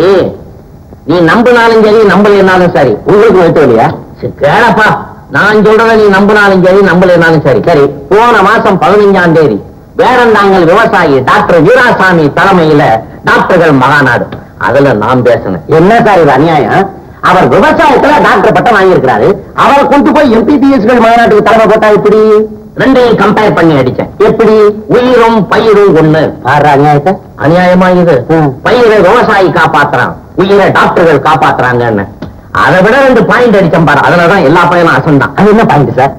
நீ நம்பினாலும் சரி நம்பலைனாலும் சரி உங்களுக்கு வயிற்று வலியா சரி, கேளப்பா நான் சொல்றத நீ நம்பினாலும் சரி நம்பலைனாலும் சரி சரி போன மாசம் பதினஞ்சாம் தேதி வேடந்தாங்கல் விவசாயி டாக்டர் வீராசாமி தலைமையில டாக்டர்கள் மகாநாடு அதுல நான் பேசினேன் என்ன சார் இது அநியாயம் அவர் விவசாயத்துல டாக்டர் பட்டம் வாங்கியிருக்கிறாரு அவரை கொண்டு போய் எம்பிபிஎஸ்கள் மாநாட்டுக்கு தலைமை போட்டா இப்படி ரெண்டையும் கம்பேர் பண்ணி அடிச்சேன் எப்படி உயிரும் பயிரும் ஒண்ணு பாரு அநியாயத்தை அநியாயமா இது ம். பயிரை விவசாயி காப்பாத்துறான் உயிரை டாக்டர்கள் காப்பாத்துறாங்கன்னு அதை விட ரெண்டு பாயிண்ட் அடிச்சேன் பாரு அதுலதான் எல்லா பையனும் அசந்தான் அது என்ன பாயிண்ட் சார்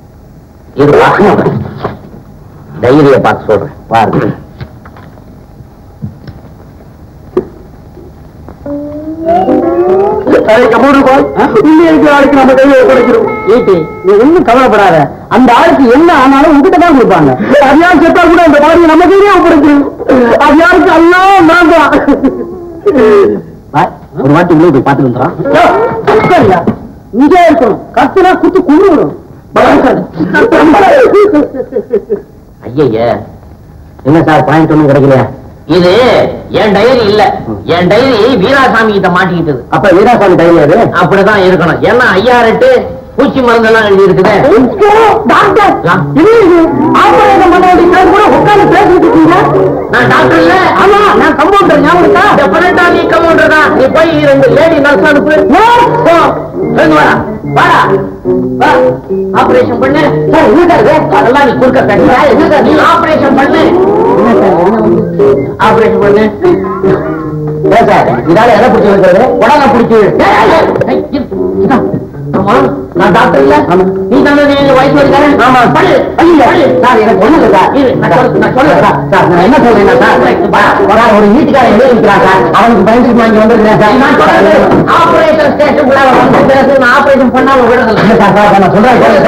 இது பார்த்து தைரிய பார்த்து சொல்றேன் பாருங்க ஈட்டி நீ ஒண்ணும் கவலைப்படாத அந்த ஆளுக்கு என்ன ஆனாலும் உங்ககிட்ட தான் கொடுப்பாங்க அது யார் செத்தா கூட அந்த பாடியை நம்ம கையிலே ஒப்படைச்சிடும் அது யாருக்கு எல்லாம் நான் தான் ஒரு வாட்டி உள்ள போய் பார்த்துட்டு வந்துடுறான் இங்கே இருக்கணும் கத்துனா குத்து கும்பிடும் ஐயய்ய என்ன சார் பாயிண்ட் ஒண்ணும் கிடைக்கலையா இது என் டைரி இல்ல என் டைரி வீராசாமி கிட்ட மாட்டிக்கிட்டது அப்ப வீராசாமி டைரி அது அப்படிதான் இருக்கணும் ஏன்னா ஐயா ரெட்டு பூச்சி மருந்தெல்லாம் எழுதி இருக்குது டாக்டர் ஆ. இது ஆபரேஷன் பண்ண வேண்டிய time கூட உட்கார்ந்து பேசிட்டு இருக்கீங்க நான் டாக்டர் இல்ல ஆமா நான் கம்பவுண்டர் ஞாபகம் இருக்கா டெஃபினட்டா நீ கமௌண்டர் தான் நீ போய் ரெண்டு லேடி நர்ஸ் அனுப்பு போ. எழுந்து வாடா வாடா வா ஆபரேஷன் பண்ணு சார் என்ன சார் இது? அதெல்லாம் நீ குறுக்க பேசுற என்ன சார் நீ ஆபரேஷன் பண்ணு ஆபரேஷன் பண்ணு ஏன் சார் இதால எதை பிடிச்சி வைக்கிறது உடனே பிடிச்சு ஆமா நான் டாக்டர் இல்ல ஆமா. நீ தானே நீ வயசு வரைக்காரன் ஆமா. பள்ளு ஐயோ, சார் எனக்கு ஒண்ணு இல்லை சார் இரு, நான் சொல்ல- நான் சொல்ல- சார், சார் நான் என்ன சொல்றேன்னா சார் சார், ஒரு வீட்டுக்காரன் எழுதி இருக்கிறான் சார் அவனுக்கு பயந்துட்டு வாங்கி வந்திருக்கேன் சார் நான் சொல்றது ஆபரேஷன் ஸ்டேஷனுக்குள்ள வந்து பேசு நான் ஆபரேஷன் பண்ணாம விடுறதில்ல இல்ல சார், சார், நான் சொல்றேன் சார்.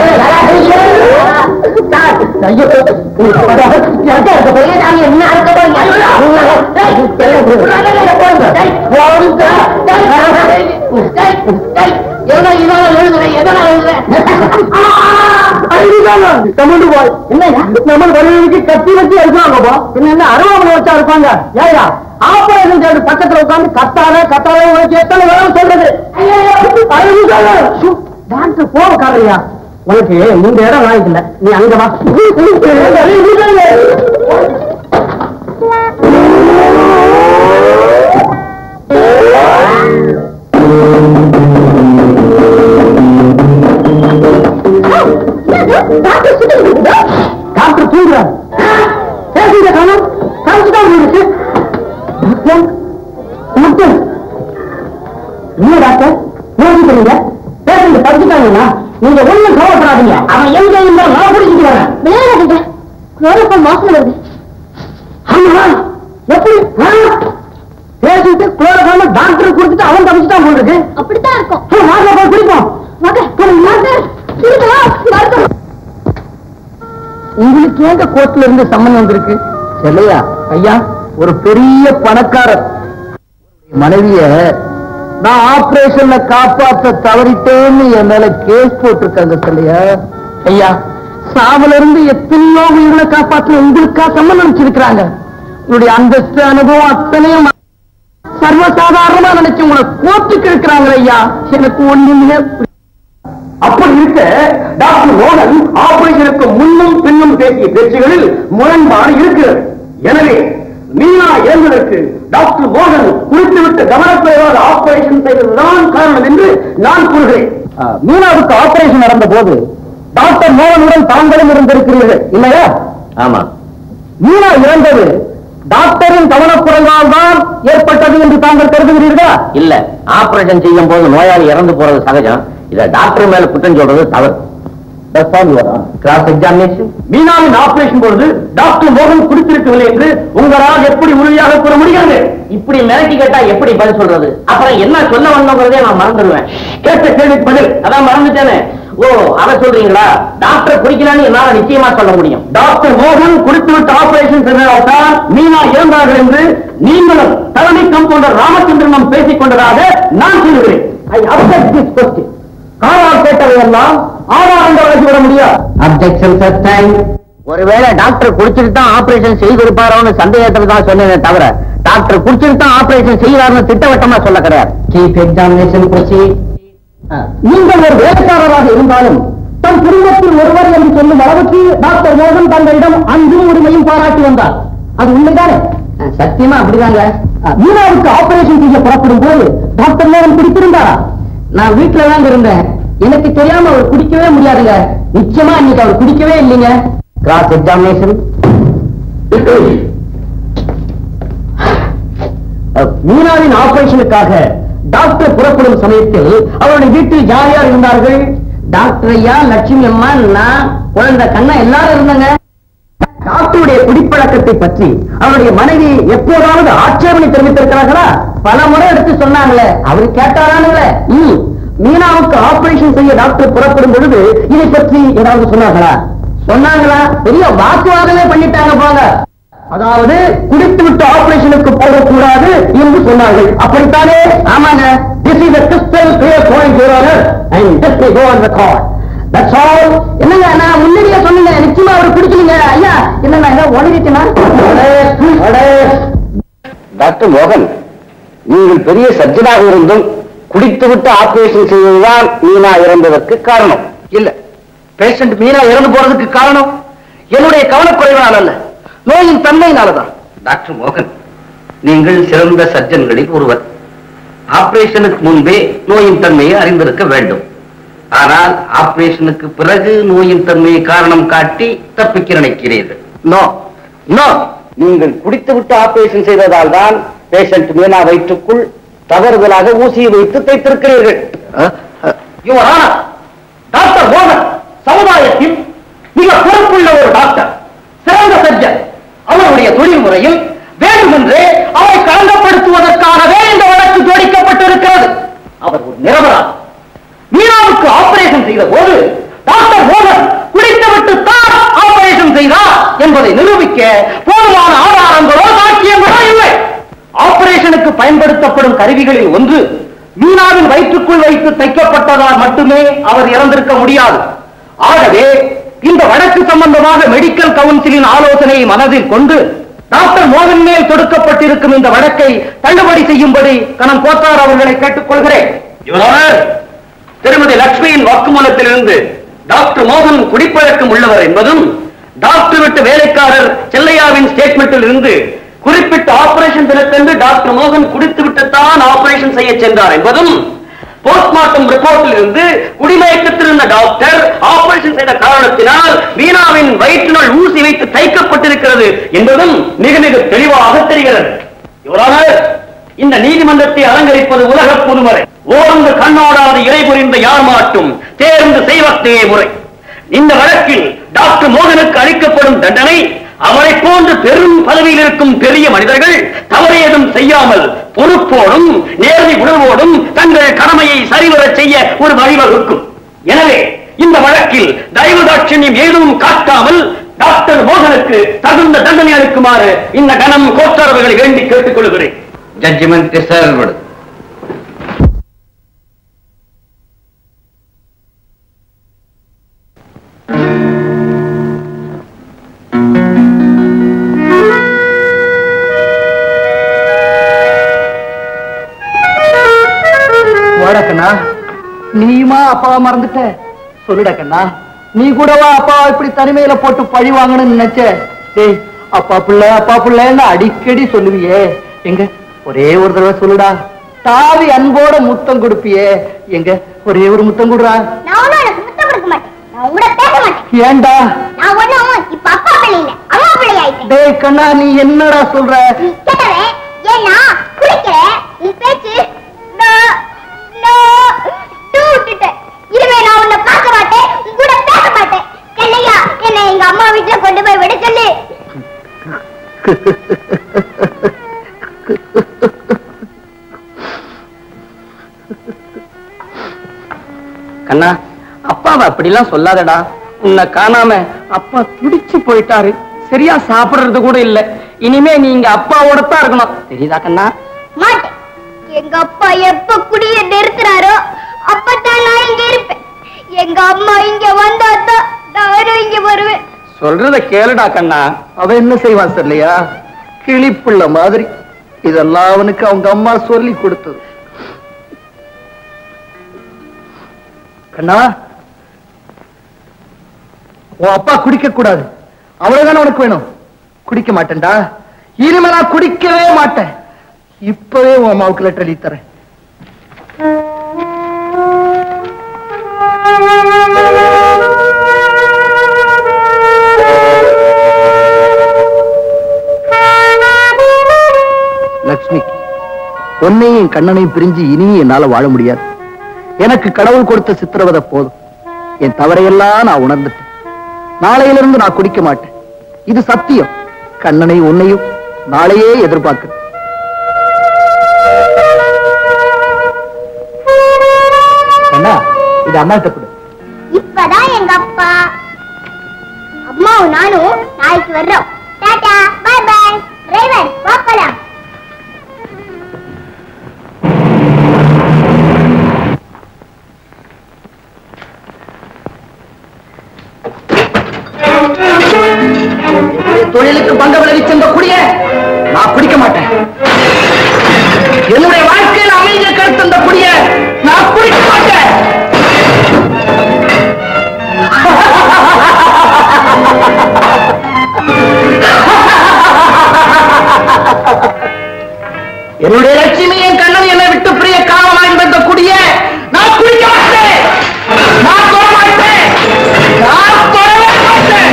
சார், ஐயோ, என்கிட்ட இருக்க பெரிய சாமி என்ன அறுக்க போறீங்க? டேய், டேய், போடுங்க. டேய், போடுங்க. கமெண்ட் பாய் என்னையா நம்ம வரையிலுக்கு கத்தி வச்சு அடிச்சாங்கப்பா பின்ன என்ன அருவாமனை வச்சா இருப்பாங்க ஏயா ஆபரேஷன் தேடு பக்கத்துல உட்கார்ந்து கத்தாத கத்தாத உனக்கு எத்தனை வேணும் சொல்றது டாக்டர் போவக்காரையா உனக்கு இந்த இடம் வாங்கிக்கல நீ அங்க வா டாக்டர் தூங்குறார் பேசுங்க காணும் காமிச்சுதான் இருக்கு டாக்டர் டாக்டர் என்னடா என்னப்பா மோசம் வருது ஆமா எப்படி பேசிட்டு குளோரஃபார்ம் டாக்டர் கொடுத்துட்டு அவன் தப்பிச்சுட்டான் போல இருக்கு அப்படித்தான் இருக்கும் ஹே, வாங்க போய் குடிப்போம் வாங்க வாங்க இருக்கலாம் வருத்தம் உங்களுக்கு ஏங்க கோர்ட்ல இருந்து சம்மன் வந்திருக்கு இல்லையா ஐயா ஒரு பெரிய பணக்காரர் மனைவிய நான் ஆபரேஷன்ல காப்பாத்த தவறிட்டேன்னு என் மேல கேஸ் போட்டிருக்காங்க சொல்லையா ஐயா சாவுல இருந்து எத்தனையோ உயிரை காப்பாற்ற உங்களுக்கா சம்மன் அனுப்பிச்சிருக்கிறாங்க உங்களுடைய அந்தஸ்து அனுபவம் அத்தனையும் சர்வசாதாரணமா நினைச்சு உங்களை கோர்ட்டுக்கு இருக்கிறாங்க ஐயா எனக்கு ஒண்ணுமே அப்படி இருக்க டாக்டர் மோகன் ஆபரேஷனுக்கு முன்னும் பின்னும் பேசிய பேச்சுகளில் முரண்பாடு இருக்கிறது எனவே மீனா இறந்ததற்கு டாக்டர் மோகன் குறித்துவிட்டு கவனக்குறைவாக ஆபரேஷன் செய்ததுதான் காரணம் என்று நான் கூறுகிறேன் மீனாவுக்கு ஆபரேஷன் நடந்த போது டாக்டர் மோகனுடன் தாங்களும் இருந்திருக்கிறீர்கள் இல்லையா ஆமா மீனா இறந்தது டாக்டரின் கவனக்குறைவால் தான் ஏற்பட்டது என்று தாங்கள் கருதுகிறீர்களா இல்ல ஆபரேஷன் செய்யும் போது நோயாளி இறந்து போறது சகஜம் இத டாக்டர் மேல குற்றம் சொல்றது தவறு கிராஸ் எக்ஸாமினேஷன் மீனாவின் ஆபரேஷன் பொழுது டாக்டர் மோகன் குடித்திருக்கவில்லை என்று உங்களால் எப்படி உறுதியாக கூற முடியாது இப்படி மிரட்டி கேட்டா எப்படி பதில் சொல்றது அப்புறம் என்ன சொல்ல வந்தோங்கிறதே நான் மறந்துடுவேன் கேட்ட கேள்விக்கு பதில் அதான் மறந்துட்டேனே ஓ அத சொல்றீங்களா டாக்டர் குடிக்கலான்னு என்னால நிச்சயமா சொல்ல முடியும் டாக்டர் மோகன் குடித்துவிட்டு ஆபரேஷன் செய்ததால்தான் மீனா இறந்தார்கள் என்று நீங்களும் தலைமை கம்பவுண்டர் ராமச்சந்திரனும் பேசிக் கொண்டதாக நான் சொல்லுகிறேன் ஐ அப்செக்ட் திஸ் கொஸ்டின் காலால் கேட்டதையெல்லாம் ஆதாரங்கள் வழங்கிவிட முடியாது அப்ஜெக்ஷன் ஃபர்ஸ்ட் டைம் ஒருவேளை டாக்டர் குடிச்சிட்டு தான் ஆபரேஷன் செய்திருப்பாரோன்னு சந்தேகத்துல தான் சொன்னேனே தவிர டாக்டர் குடிச்சிட்டு தான் ஆபரேஷன் செய்யறாருன்னு திட்டவட்டமா சொல்ல கிடையாது சீஃப் எக்ஸாமினேஷன் ப்ரொசீ நீங்கள் ஒரு வேலைக்காரராக இருந்தாலும் தன் குடும்பத்தில் ஒருவர் என்று சொல்லும் அளவுக்கு டாக்டர் மோகன் தங்களிடம் அன்பும் உரிமையும் பாராட்டி வந்தார் அது உண்மைதானே சத்தியமா அப்படிதாங்க மீனாவுக்கு ஆபரேஷன் செய்ய புறப்படும் போது டாக்டர் மோகன் பிடித்திருந்தாரா நான் வீட்டுல தான் இருந்தேன் எனக்கு தெரியாம அவர் குடிக்கவே முடியாதுங்க நிச்சயமா இன்னைக்கு அவர் குடிக்கவே இல்லைங்க கிராஸ் எக்ஸாமினேஷன் மீனாவின் ஆபரேஷனுக்காக டாக்டர் புறப்படும் சமயத்தில் அவருடைய வீட்டில் யார் யார் இருந்தார்கள் டாக்டர் ஐயா லட்சுமி அம்மா நான் குழந்தை கண்ணா எல்லாரும் இருந்தாங்க டாக்டருடைய குடிப்பழக்கத்தை பற்றி அவருடைய மனைவி எப்போதாவது ஆட்சேபனை தெரிவித்திருக்கிறார்களா பல முறை எடுத்து சொன்னாங்களே அவரு கேட்டாரானுங்களே ம், மீனாவுக்கு ஆபரேஷன் செய்ய டாக்டர் புறப்படும் பொழுது இதை பற்றி ஏதாவது சொன்னார்களா சொன்னாங்களா பெரிய வாக்குவாதமே பண்ணிட்டாங்க போங்க அதாவது குடித்து விட்டு ஆபரேஷனுக்கு போகக்கூடாது என்று சொன்னார்கள் அப்படித்தானே ஆமாங்க this is a crystal clear point your honor and this may go on record that's all என்னங்க நான் முன்னாடியே சொன்னீங்க நிச்சயமா அவர் குடிக்கலீங்க ஐயா என்னங்க ஏதோ உடஞ்சிட்டுனா டாக்டர் மோகன் நீங்கள் பெரிய சர்ஜனாக இருந்தும் குடித்துவிட்டு ஆபரேஷன் செய்வதுதான் மீனா இறந்ததற்கு காரணம் இல்ல பேஷண்ட் மீனா இறந்து போறதுக்கு காரணம் என்னுடைய கவனக்குறைவால் அல்ல நோயின் தன்மையினாலதான் டாக்டர் மோகன் நீங்கள் சிறந்த சர்ஜன்களில் ஒருவர் ஆபரேஷனுக்கு முன்பே நோயின் தன்மையை அறிந்திருக்க வேண்டும் ஆனால் ஆபரேஷனுக்கு பிறகு நோயின் தன்மையை காரணம் காட்டி தப்பிக்க நினைக்கிறீர்கள் நோ நோ நீங்கள் குடித்துவிட்டு ஆபரேஷன் செய்ததால் தான் பேஷண்ட் மீனா வயிற்றுக்குள் தவறுதலாக ஊசியை வைத்து தைத்திருக்கிறீர்கள் யுவர் ஆனர் டாக்டர் மோகன் சமுதாயத்தில் மிக பொறுப்புள்ள ஒரு டாக்டர் சிறந்த சர்ஜன் அவருடைய தொழில் முறையில் வேண்டுமென்றே அவரை களங்கப்படுத்துவதற்காகவே இந்த வழக்கு ஜோடிக்கப்பட்டிருக்கிறது அவர் ஒரு நிரபராதி மீனாவுக்கு ஆபரேஷன் செய்த போது டாக்டர் மோகன் குடித்துவிட்டு தான் ஆபரேஷன் செய்தார் என்பதை நிரூபிக்க போதுமான ஆதாரங்களோ சாட்சியங்களோ இல்லை ஆபரேஷனுக்கு பயன்படுத்தப்படும் கருவிகளில் ஒன்று மீனாவின் வயிற்றுக்குள் வைத்து தைக்கப்பட்டதால் மட்டுமே அவர் இறந்திருக்க முடியாது ஆகவே இந்த வழக்கு சம்பந்தமாக மெடிக்கல் கவுன்சிலின் ஆலோசனையை மனதில் கொண்டு டாக்டர் மோகன் மேல் தொடுக்கப்பட்டிருக்கும் இந்த வழக்கை தள்ளுபடி செய்யும்படி கணம் கோத்தார் அவர்களை கேட்டுக்கொள்கிறேன் திருமதி லட்சுமியின் வாக்குமூலத்திலிருந்து டாக்டர் மோகன் குடிப்பழக்கம் உள்ளவர் என்பதும் டாக்டர் விட்டு வேலைக்காரர் செல்லையாவின் ஸ்டேட்மெண்டில் இருந்து குறிப்பிட்ட ஆபரேஷன் தினத்தன்று டாக்டர் மோகன் குடித்து விட்டுத்தான் ஆபரேஷன் செய்ய சென்றார் என்பதும் போஸ்ட்மார்ட்டம் ரிப்போர்ட்டில் இருந்து குடிமயக்கத்தில் இருந்த டாக்டர் ஆபரேஷன் செய்த காரணத்தினால் வீணாவின் வயிற்றினுள் ஊசி வைத்து தைக்கப்பட்டிருக்கிறது என்பதும் மிக மிக தெளிவாக தெரிகிறது யுவரானர் இந்த நீதிமன்றத்தை அலங்கரிப்பது உலக பொதுமுறை ஓர்ந்து கண்ணோடாது இறை புரிந்த யார் மாட்டும் தேர்ந்து செய்வத்தே முறை இந்த வழக்கில் டாக்டர் மோகனுக்கு அளிக்கப்படும் தண்டனை அவரை போன்று பெரும் பதவியில் இருக்கும் பெரிய மனிதர்கள் தவறேதும் செய்யாமல் பொறுப்போடும் நேர்மை உணர்வோடும் தங்கள் கடமையை சரிவரச் செய்ய ஒரு வழிவகுக்கும் எனவே இந்த வழக்கில் தயவு தாட்சண்யம் ஏதும் காட்டாமல் டாக்டர் மோகனுக்கு தகுந்த தண்டனை அளிக்குமாறு இந்த கணம் கோட்டரவுகளை வேண்டி கேட்டுக் கொள்கிறேன் ஜட்ஜ்மெண்ட் ரிசர்வ்டு வாடா கண்ணா நீயுமா அப்பாவை மறந்துட்ட சொல்லுடா கண்ணா நீ கூடவா அப்பாவை இப்படி தனிமையில போட்டு பழி வாங்கணும்னு நினைச்ச டேய் அப்பா புள்ள அப்பா புள்ளன்னு அடிக்கடி சொல்லுவியே எங்க ஒரே ஒரு தடவை சொல்லுடா தாவி அன்போட முத்தம் கொடுப்பியே எங்க ஒரே ஒரு முத்தம் கொடுறா நான் ஒண்ணும் உனக்கு முத்தம் கொடுக்க மாட்டேன் நான் உங்களோட பேச மாட்டேன் ஏன்டா நான் ஒண்ணும் இப்ப அப்பா பிள்ளை இல்ல அம்மா பிள்ளை ஆயிட்டேன் டேய் கண்ணா நீ என்னடா சொல்ற நீ கேட்டவன் ஏன்னா குளிக்கிற நீ பேச்சு நான் நான் டூ விட்டுட்டேன் இனிமே நான் உன்னை பார்க்க மாட்டேன் உன் கூட பேச மாட்டேன் கல்லையா என்னை எங்க அம்மா வீட்டுல கொண்டு போய் விட சொல்லு கண்ணா அப்பாவை அப்படிலாம் சொல்லாதடா உன்னை காணாம அப்பா துடிச்சு போயிட்டாரு சரியா சாப்பிடுறது கூட இல்ல இனிமே நீங்க அப்பாவோட தான் இருக்கணும் தெரியுதா கண்ணா மாட்டேன் எங்க அப்பா எப்ப குடிய நிறுத்துறாரோ அப்பதான் நான் இங்க இருப்பேன் எங்க அம்மா இங்க வந்தாதான் நானும் இங்க வருவேன் சொல்றத கேளுடா கண்ணா அவ என்ன செய்வான் இல்லையா கிளிப்புள்ள மாதிரி இதெல்லாம் அவனுக்கு அவங்க அம்மா சொல்லி கொடுத்தது கண்ணா உன் அப்பா குடிக்க கூடாது அவ்வளவுதானே உனக்கு வேணும் குடிக்க மாட்டேன்டா இனிமே நான் குடிக்கவே மாட்டேன் இப்பவே உன் அம்மாவுக்கு லெட்டர் எழுதி தரேன் லக்ஷ்மிக்கு உன்னையும் என் கண்ணனையும் பிரிஞ்சு இனியும் என்னால வாழ முடியாது எனக்கு கடவுள் கொடுத்த சித்திரவதை போதும் என் தவறையெல்லாம் நான் உணர்ந்துட்டேன் நாளையிலிருந்து நான் குடிக்க மாட்டேன் இது சத்தியம் கண்ணனையும் உன்னையும் நாளையே எதிர்பார்க்கிறேன் அண்ணா இது அம்மா கொடு இப்பதான் எங்க அப்பா அம்மாவும் நானும் நாளைக்கு வர்றோம் டாடா பை பை டிரைவர் போகலாம் தொழிலுக்கு பங்க விளைவிச்ச இந்த குடிய நான் குடிக்க மாட்டேன் என்னுடைய வாழ்க்கையில் அமைதிய கருத்து இந்த குடிய நான் குடிக்க மாட்டேன் என்னுடைய லட்சுமி என் கண்ணன் என்னை விட்டு பிரிய காரணமாக இருந்த இந்த குடிய நான் குடிக்க மாட்டேன் நான் தொட மாட்டேன் நான் தொடவே மாட்டேன்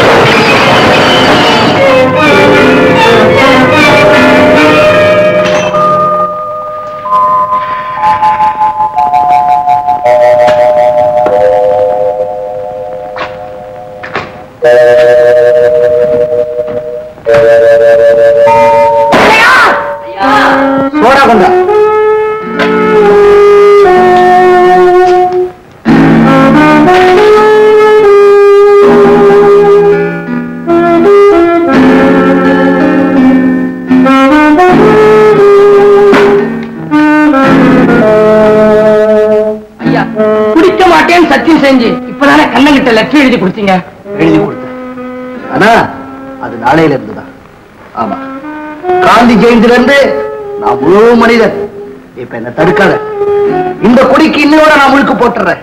சோடா கொண்டா ஐயா குடிக்க மாட்டேன்னு சத்தியம் செஞ்சு இப்பதானே கண்ணங்கிட்ட லெட்டர் எழுதி கொடுத்தீங்க எழுதி கொடுத்தேன் ஆனா அது நாளையில இருந்துதான் ஆமா காந்தி ஜெயந்தில இருந்து நான் முழு மனிதன் இப்ப என்ன தடுக்காத இந்த கொடிக்கு இன்னையோட நான் முழுக்கு போட்டுறேன்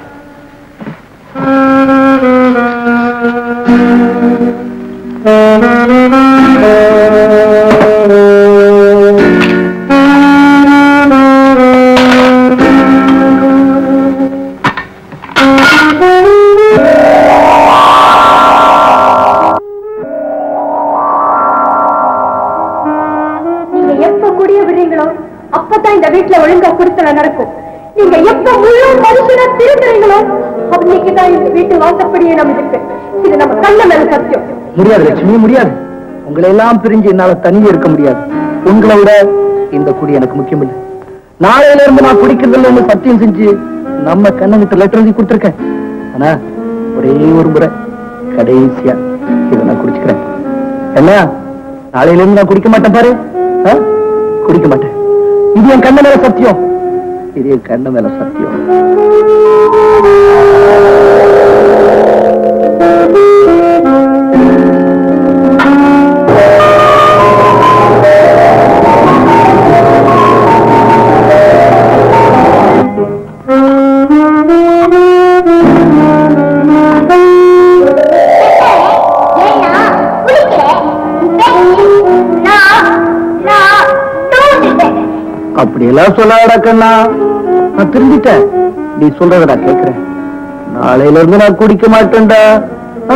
நீங்க எப்ப குடிய விடுறீங்களோ அப்பதான் இந்த வீட்டுல ஒழுங்கா குடுத்தல நடக்கும் நீங்க எப்ப முழு மனுஷனா திருந்துறீங்களோ அன்னைக்குதான் இந்த வீட்டு வாசப்படியே நம்ம இருக்கு இது நம்ம கண்ண மேல சத்தியம் முடியாது லட்சுமி முடியாது உங்களை எல்லாம் பிரிஞ்சு என்னால தனியே இருக்க முடியாது உங்களை விட இந்த குடி எனக்கு முக்கியம் இல்லை நாளையில இருந்து நான் குடிக்கிறது இல்லைன்னு சத்தியம் செஞ்சு நம்ம கண்ணனுக்கு லெட்டர் எழுதி கொடுத்துருக்கேன் ஆனா ஒரே ஒரு முறை கடைசியா இதை நான் குடிச்சுக்கிறேன் என்ன நாளையில இருந்து நான் குடிக்க மாட்டேன் பாரு ஆ? குடிக்க மாட்டேன் இது என் கண்ண மேல சத்தியம் இது என் கண்ண மேல சத்தியம் ஏன்னா குளிக்கிறேன் நான் நான் தூங்கிட்டேன் அப்படி எல்லாம் சொல்லாதடா கண்ணா நான் திரும்பிட்டேன் நீ சொல்றத நான் கேக்குறேன் நாளையில இருந்து நான் குடிக்க மாட்டேன்டா ஆ?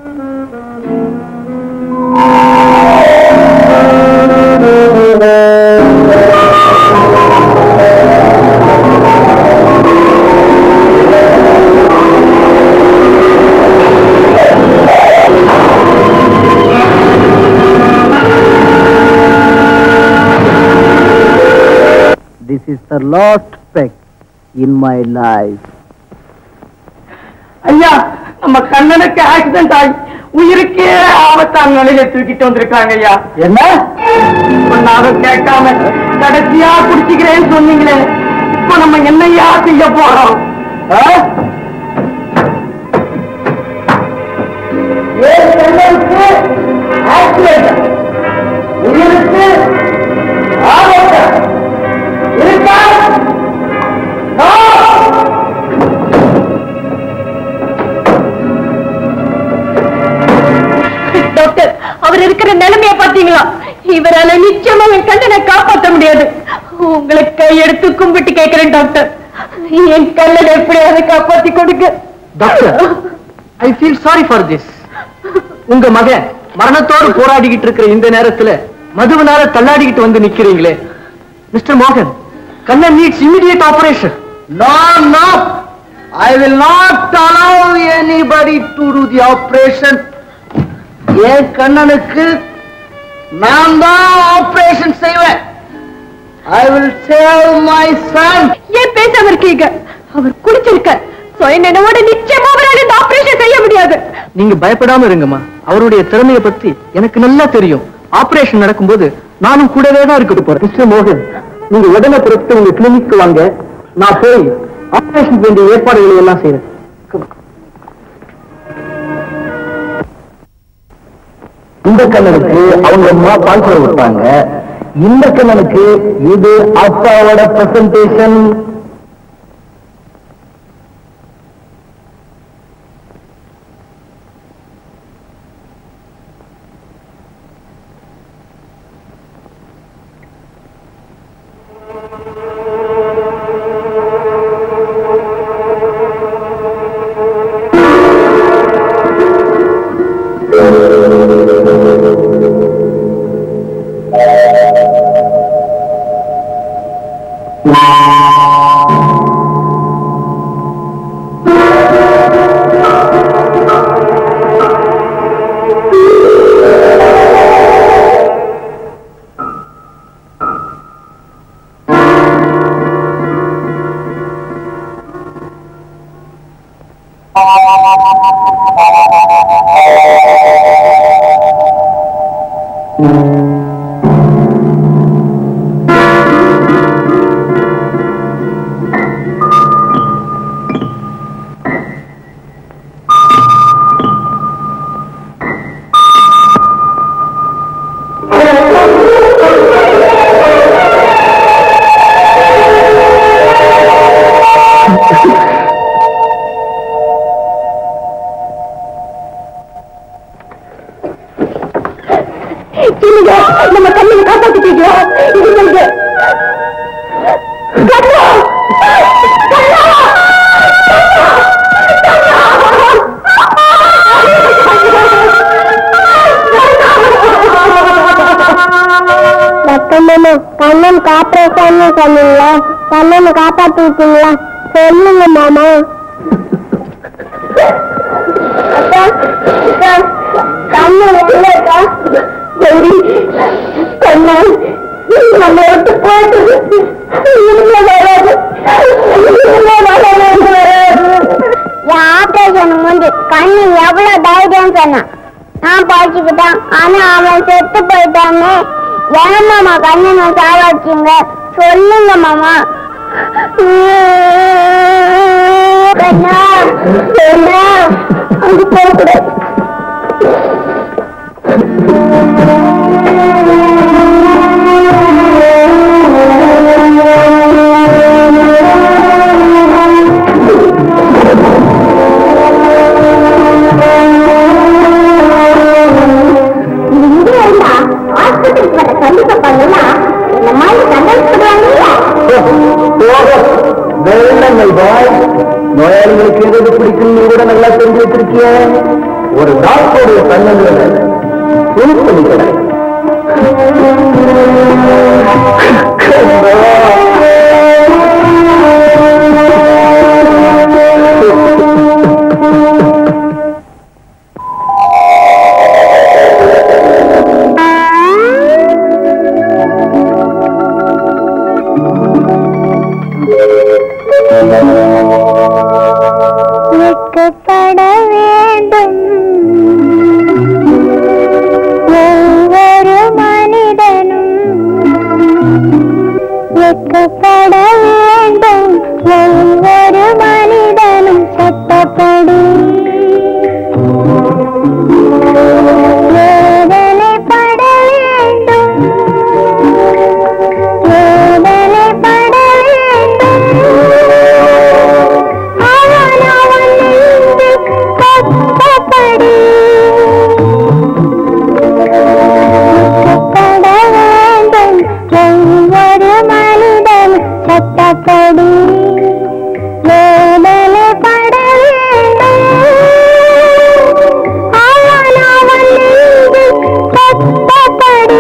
This is the last peck in my life. ஐயா நம்ம கண்ணனுக்கு ஆக்சிடென்ட் ஆகி உயிருக்கே ஆபத்தான நிலையில தூக்கிட்டு வந்திருக்காங்க ஐயா என்ன சொன்னாக கேட்காம கடைசியா குடிச்சுக்கிறேன்னு சொன்னீங்களே இப்ப நம்ம என்னையா செய்ய போறோம் ஆ? ஏன் கண்ணனுக்கு accident? உயிருக்கு ஆபத்து. இருக்கா? No! டாக்டர் அவர் இருக்கிற நிலைமைய பாத்தீங்களா இவரால நிச்சயமா என் கண்ணனை காப்பாற்ற முடியாது உங்களை கையெடுத்து கும்பிட்டு கேட்கிறேன் டாக்டர் என் கண்ணனை எப்படியாவது காப்பாத்தி கொடுங்க doctor I feel sorry for this உங்க மகன் மரணத்தோடு போராடிக்கிட்டு இருக்கிற இந்த நேரத்துல மதுவனால தள்ளாடிக்கிட்டு வந்து நிக்கிறீங்களே மிஸ்டர் மோகன் Kannan needs immediate operation no no I will not allow anybody to to the operation என் கண்ணனுக்கு நான் தான் ஆபரேஷன் செய்வேன் I will save my son ஏன் பேசாம இருக்கீங்க அவர் குடிச்சிருக்கார் சுய நினைவோட நிச்சயமா அவரால் இந்த ஆபரேஷன் செய்ய முடியாது நீங்க பயப்படாம இருங்கம்மா அவருடைய திறமையை பத்தி எனக்கு நல்லா தெரியும் ஆபரேஷன் நடக்கும்போது நானும் கூடவே தான் இருக்க போறேன் மிஸ்டர் மோகன் நீங்க உடனே பிறகு உங்க கிளினிக்கு வாங்க நான் போய் ஆபரேஷன் வேண்டிய ஏற்பாடுகளை எல்லாம் செய்யறேன் இந்த கண்ணனுக்கு அவங்க அம்மா பால் குறை விட்டாங்க இந்த கண்ணனுக்கு இது அப்பாவோட பிரசன்டேஷன் இல்லைங்க நம்ம கண்ணனை காப்பாத்திட்டீங்களா இது சொல்லுங்க கண்ணா! கண்ணா! கண்ணனு கண்ணன் காப்பரேஷன் சொன்னீங்கள கண்ணனை காப்பாத்திருக்கீங்களா சொல்லுங்க மாமா அக்கா, அக்கா, கண்ணன் இல்லக்கா கௌரி கண்ணா நம்ம விட்டு போயிட்டு இனிமே வராது இனிமே வராது என் ஆபரேஷன் முடிஞ்சு கண்ணு எவ்வளவு தைரியம் சொன்னான் நான் படிச்சுக்கிட்டான் ஆனா அவன் செத்து போயிட்டான்னு ஏன் மாமா கண்ணனை சாவாச்சிங்க சொல்லுங்க மாமா கண்ணா கண்ணா அங்க போகக்கூடாது இங்க இருந்தா ஆஸ்பத்திரிக்கு வர கல்வி பாப்பாங்கலாம் இந்த மாதிரி சந்தோஷப்படுவாங்க வெள்ளங்கள் பாய் நோயாளிகளுக்கு எது பிடிக்கும் நீ கூட நல்லா தெரிஞ்சு வச்சிருக்கிய ஒரு டாக்டருடைய தன்னங்களை யூஸ் பண்ணிக்கிறேன் வெட்கப்பட வேண்டும் ஒவ்வொரு மனிதனும் வெட்கப்பட வேண்டும் ஒவ்வொரு மனிதனும் சட்டப்படி வேதனைப்பட வேண்டும் வேதனைப்பட வேண்டும் அவன் அவன் நெஞ்சு கட்டப்படி கட்டப்பட வேண்டும் ஒவ்வொரு மனிதன் சட்டப்படி வேதனைப்பட வேண்டும் அவன் அவன் நெஞ்சு கட்டப்படி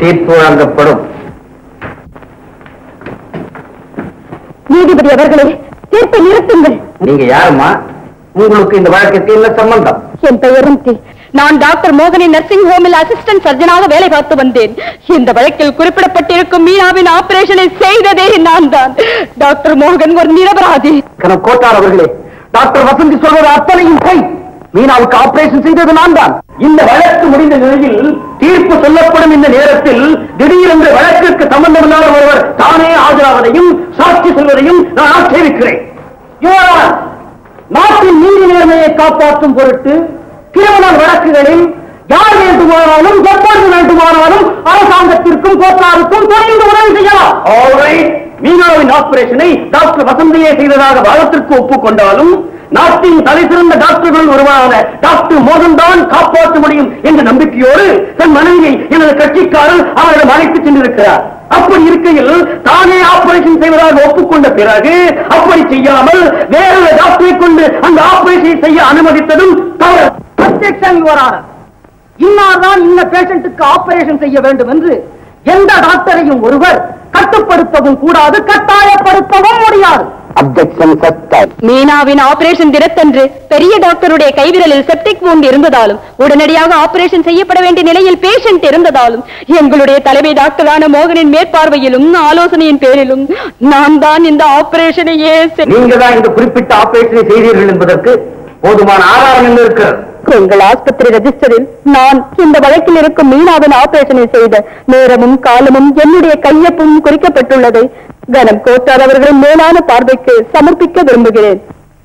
தீர்ப்பு வழங்கப்படும் நீதிபதி அவர்களே தீர்ப்பை நிறுத்துங்கள் நீங்க யாருமா உங்களுக்கு இந்த வழக்குக்கு என்ன சம்பந்தம் என் பெயர் ருந்தி. நான் டாக்டர் மோகனின் நர்சிங் ஹோமில் அசிஸ்டன்ட் சர்ஜனாக வேலை பார்த்து வந்தேன் இந்த வழக்கில் குறிப்பிடப்பட்டிருக்கும் மீனாவின் ஆபரேஷனை செய்ததே நான் தான் டாக்டர் மோகன் ஒரு நிரபராதி கோட்டார் அவர்களே டாக்டர் வசந்தி சொல்வது அத்தனையும் கை மீனாவுக்கு ஆபரேஷன் செய்தது நான் தான் இந்த வழக்கு முடிந்த நிலையில் தீர்ப்பு சொல்லப்படும் இந்த நேரத்தில் திடீரென்று வழக்கிற்கு சம்பந்தமில்லாத ஒருவர் தானே ஆஜராவதையும் சாட்சி சொல்வதையும் நான் ஆட்சேபிக்கிறேன் Your Honor, நாட்டின் நீதி நேர்மையை காப்பாற்றும் பொருட்டு கிரிமினல் வழக்குகளில் யார் வேண்டுமானாலும் எப்பொழுது வேண்டுமானாலும் அரசாங்கத்திற்கும் கோட்டாருக்கும் தொடர்ந்து உதவி செய்யலாம் Alright. மீனாவின் ஆபரேஷனை டாக்டர் வசந்தியே செய்ததாக வாதத்திற்கு ஒப்புக்கொண்டாலும் நாட்டின் தலை சிறந்த டாக்டர்கள் ஒருவரான டாக்டர் மோகன்தான் காப்பாற்ற முடியும் என்ற நம்பிக்கையோடு தன் மனைவியை எனது கட்சிக்காரர் அவரிடம் அழைத்துச் சென்றிருக்கிறார் அப்படி இருக்கையில் தானே ஆபரேஷன் செய்வதாக ஒப்புக்கொண்ட பிறகு அப்படி செய்யாமல் வேறொரு டாக்டரை கொண்டு அந்த ஆபரேஷன் செய்ய அனுமதித்ததும் தவறு அப்ஜெக்ஷன் யுவர் ஆனர் இன்னார்தான் இந்த பேஷண்ட்டுக்கு ஆபரேஷன் செய்ய வேண்டும் என்று எந்த டாக்டரையும் ஒருவர் கட்டுப்படுத்தவும் கூடாது கட்டாயப்படுத்தவும் முடியாது அப்ஜெக்ஷன் சஸ்பெண்ட் மீனாவின் ஆபரேஷன் தினத்தன்று பெரிய டாக்டருடைய கைவிரலில் செப்டிக் wound இருந்ததாலும் உடனடியாக ஆபரேஷன் செய்யப்பட வேண்டிய நிலையில் பேஷண்ட் இருந்ததாலும் எங்களுடைய தலைமை டாக்டரான மோகனின் மேற்பார்வையிலும் ஆலோசனையின் பேரிலும் நான் தான் இந்த ஆபரேஷனையே செய்- நீங்க தான் இந்த குறிப்பிட்ட ஆபரேஷனை செய்தீர்கள் என்பதற்கு போதுமான ஆதாரம் என்ன இருக்கிறது எங்கள் ஆஸ்பத்திரி ரெஜிஸ்டரில் நான் இந்த வழக்கில் இருக்கும் மீனாவின் ஆபரேஷனை செய்த நேரமும் காலமும் என்னுடைய கையொப்பும் குறிக்கப்பட்டுள்ளதை கனம் கோட்டார் அவர்களின் மேலான பார்வைக்கு சமர்ப்பிக்க விரும்புகிறேன்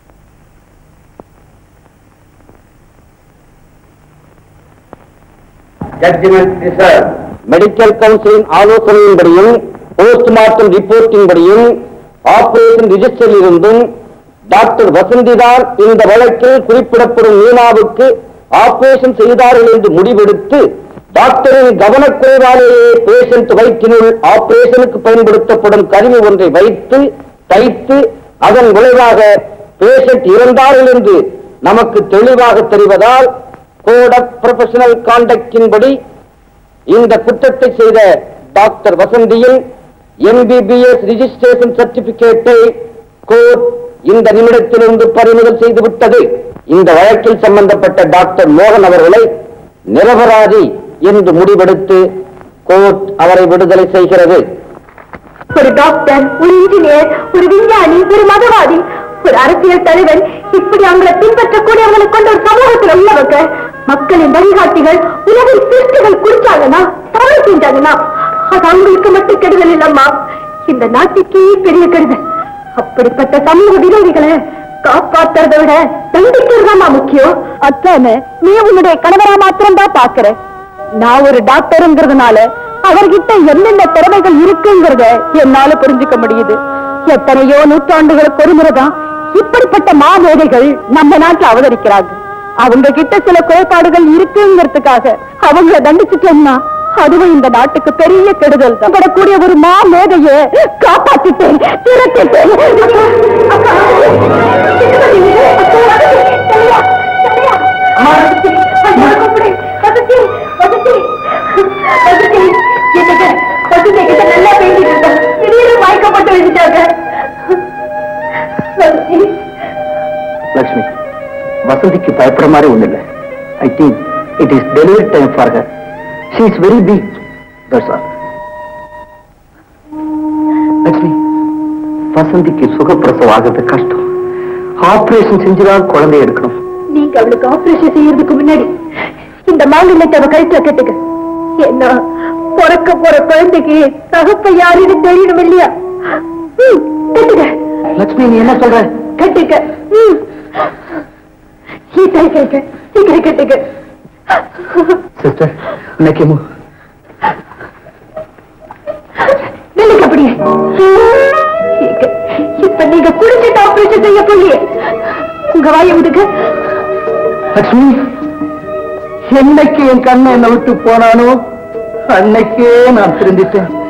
ஜட்ஜ்மெண்ட் ரிசர்வ் மெடிக்கல் கவுன்சிலின் ஆலோசனையின்படியும் போஸ்ட்மார்ட்டம் ரிப்போர்ட்டின்படியும் ஆபரேஷன் ரிஜிஸ்டரில் இருந்தும் டாக்டர் வசந்திதான் இந்த வழக்கில் குறிப்பிடப்படும் மீனாவுக்கு ஆபரேஷன் செய்தார்கள் என்று முடிவெடுத்து டாக்டரின் கவனக்குறைவாலேயே பேஷண்ட் வயிற்றினுள் ஆபரேஷனுக்கு பயன்படுத்தப்படும் கருவி ஒன்றை வைத்து தைத்து அதன் விளைவாக பேஷண்ட் இறந்தார்கள் என்று நமக்கு தெளிவாக தெரிவதால் கோட் ஆஃப் ப்ரொஃபஷனல் கான்டக்டின்படி இந்த குற்றத்தை செய்த டாக்டர் வசந்தியின் எம்பிபிஎஸ் ரிஜிஸ்ட்ரேஷன் சர்டிபிகேட்டை கோர்ட் இந்த நிமிடத்திலிருந்து பறிமுதல் செய்து விட்டது இந்த வழக்கில் சம்பந்தப்பட்ட டாக்டர் மோகன் அவர்களை நிரபராதி என்று முடிவெடுத்து கோர்ட் அவரை விடுதலை செய்கிறது ஒரு டாக்டர் ஒரு இன்ஜினியர் ஒரு விஞ்ஞானி ஒரு மதவாதி ஒரு அரசியல் தலைவன் இப்படி அவங்களை பின்பற்றக்கூடியவங்களை கொண்ட ஒரு சமூகத்தில் உள்ளவங்க மக்களின் வழிகாட்டிகள் உலகின் சிருஷ்டிகள் குடிச்சாங்கன்னா தவறு செஞ்சாங்கன்னா அது அவங்களுக்கு மட்டும் கெடுதல் இல்லம்மா இந்த நாட்டுக்கே பெரிய கெடுதல் அப்படிப்பட்ட சமூக விரோதிகளை காப்பாத்துறதை விட தண்டிக்கிறதாமா முக்கியம் அத்தானே நீ உன்னுடைய கணவரா மாத்திரம் தான் பாக்குற நான் ஒரு டாக்டருங்கிறதுனால அவர்கிட்ட என்னென்ன திறமைகள் இருக்குங்கிறத என்னால புரிஞ்சுக்க முடியுது எத்தனையோ நூற்றாண்டுகளுக்கு ஒரு முறைதான் இப்படிப்பட்ட மாமேதைகள் நம்ம நாட்டுல அவதரிக்கிறாங்க அவங்க கிட்ட சில குறைபாடுகள் இருக்குங்கிறதுக்காக அவங்கள தண்டிச்சுட்டோம்னா அதுவும் இந்த நாட்டுக்கு பெரிய கெடுதல் தான் படக்கூடிய ஒரு மாமேதைய காப்பாத்திட்டேன் திரட்டிட்டேன் அக்கா, அக்கா, சரியா, சரியா. ஐயா, கூப்பிடு. வசந்தி, வசந்தி. வசந்தி, என்னங்க, வசந்தி கிட்ட நல்லா பேசிட்டு இருந்தேன். திடீர்னு மயக்கப்பட்டு விழுந்துட்டாங்க. வசந்தி, லட்சுமி வசந்திக்கு பயப்பட மாதிரி ஒண்ணு இல்ல I think it is delivery time for her she is very weak that's all Lakshmi வசந்திக்கு சுகப்பிரசவம் ஆகிறது கஷ்டம் ஆபரேஷன் செஞ்சுதான் குழந்தை எடுக்கணும் நீங்க அவளுக்கு ஆபரேஷன் செய்யறதுக்கு முன்னாடி இந்த மாங்கல்யத்தை அவ கழுத்துல கட்டுங்க என்ன பிறக்க போற குழந்தைக்கு தகப்ப யாருன்னு தெரியணும் இல்லையா ம், கட்டுங்க லட்சுமி நீ என்ன சொல்ற கட்டுங்க ம். சீக்கிரம் கட்டுங்க சீக்கிரம் கட்டுங்க சிஸ்டர் நக்கிமு நில்லுங்க அப்படியே இங்க- இப்ப நீங்க குடிச்சிட்டு ஆபரேஷன் செய்ய போலியே உங்க வாயை விடுங்க லட்சுமி என்னைக்கு என் கண்ணை என்னை விட்டு போனானோ அன்னைக்கே நான் திரும்பிட்டேன்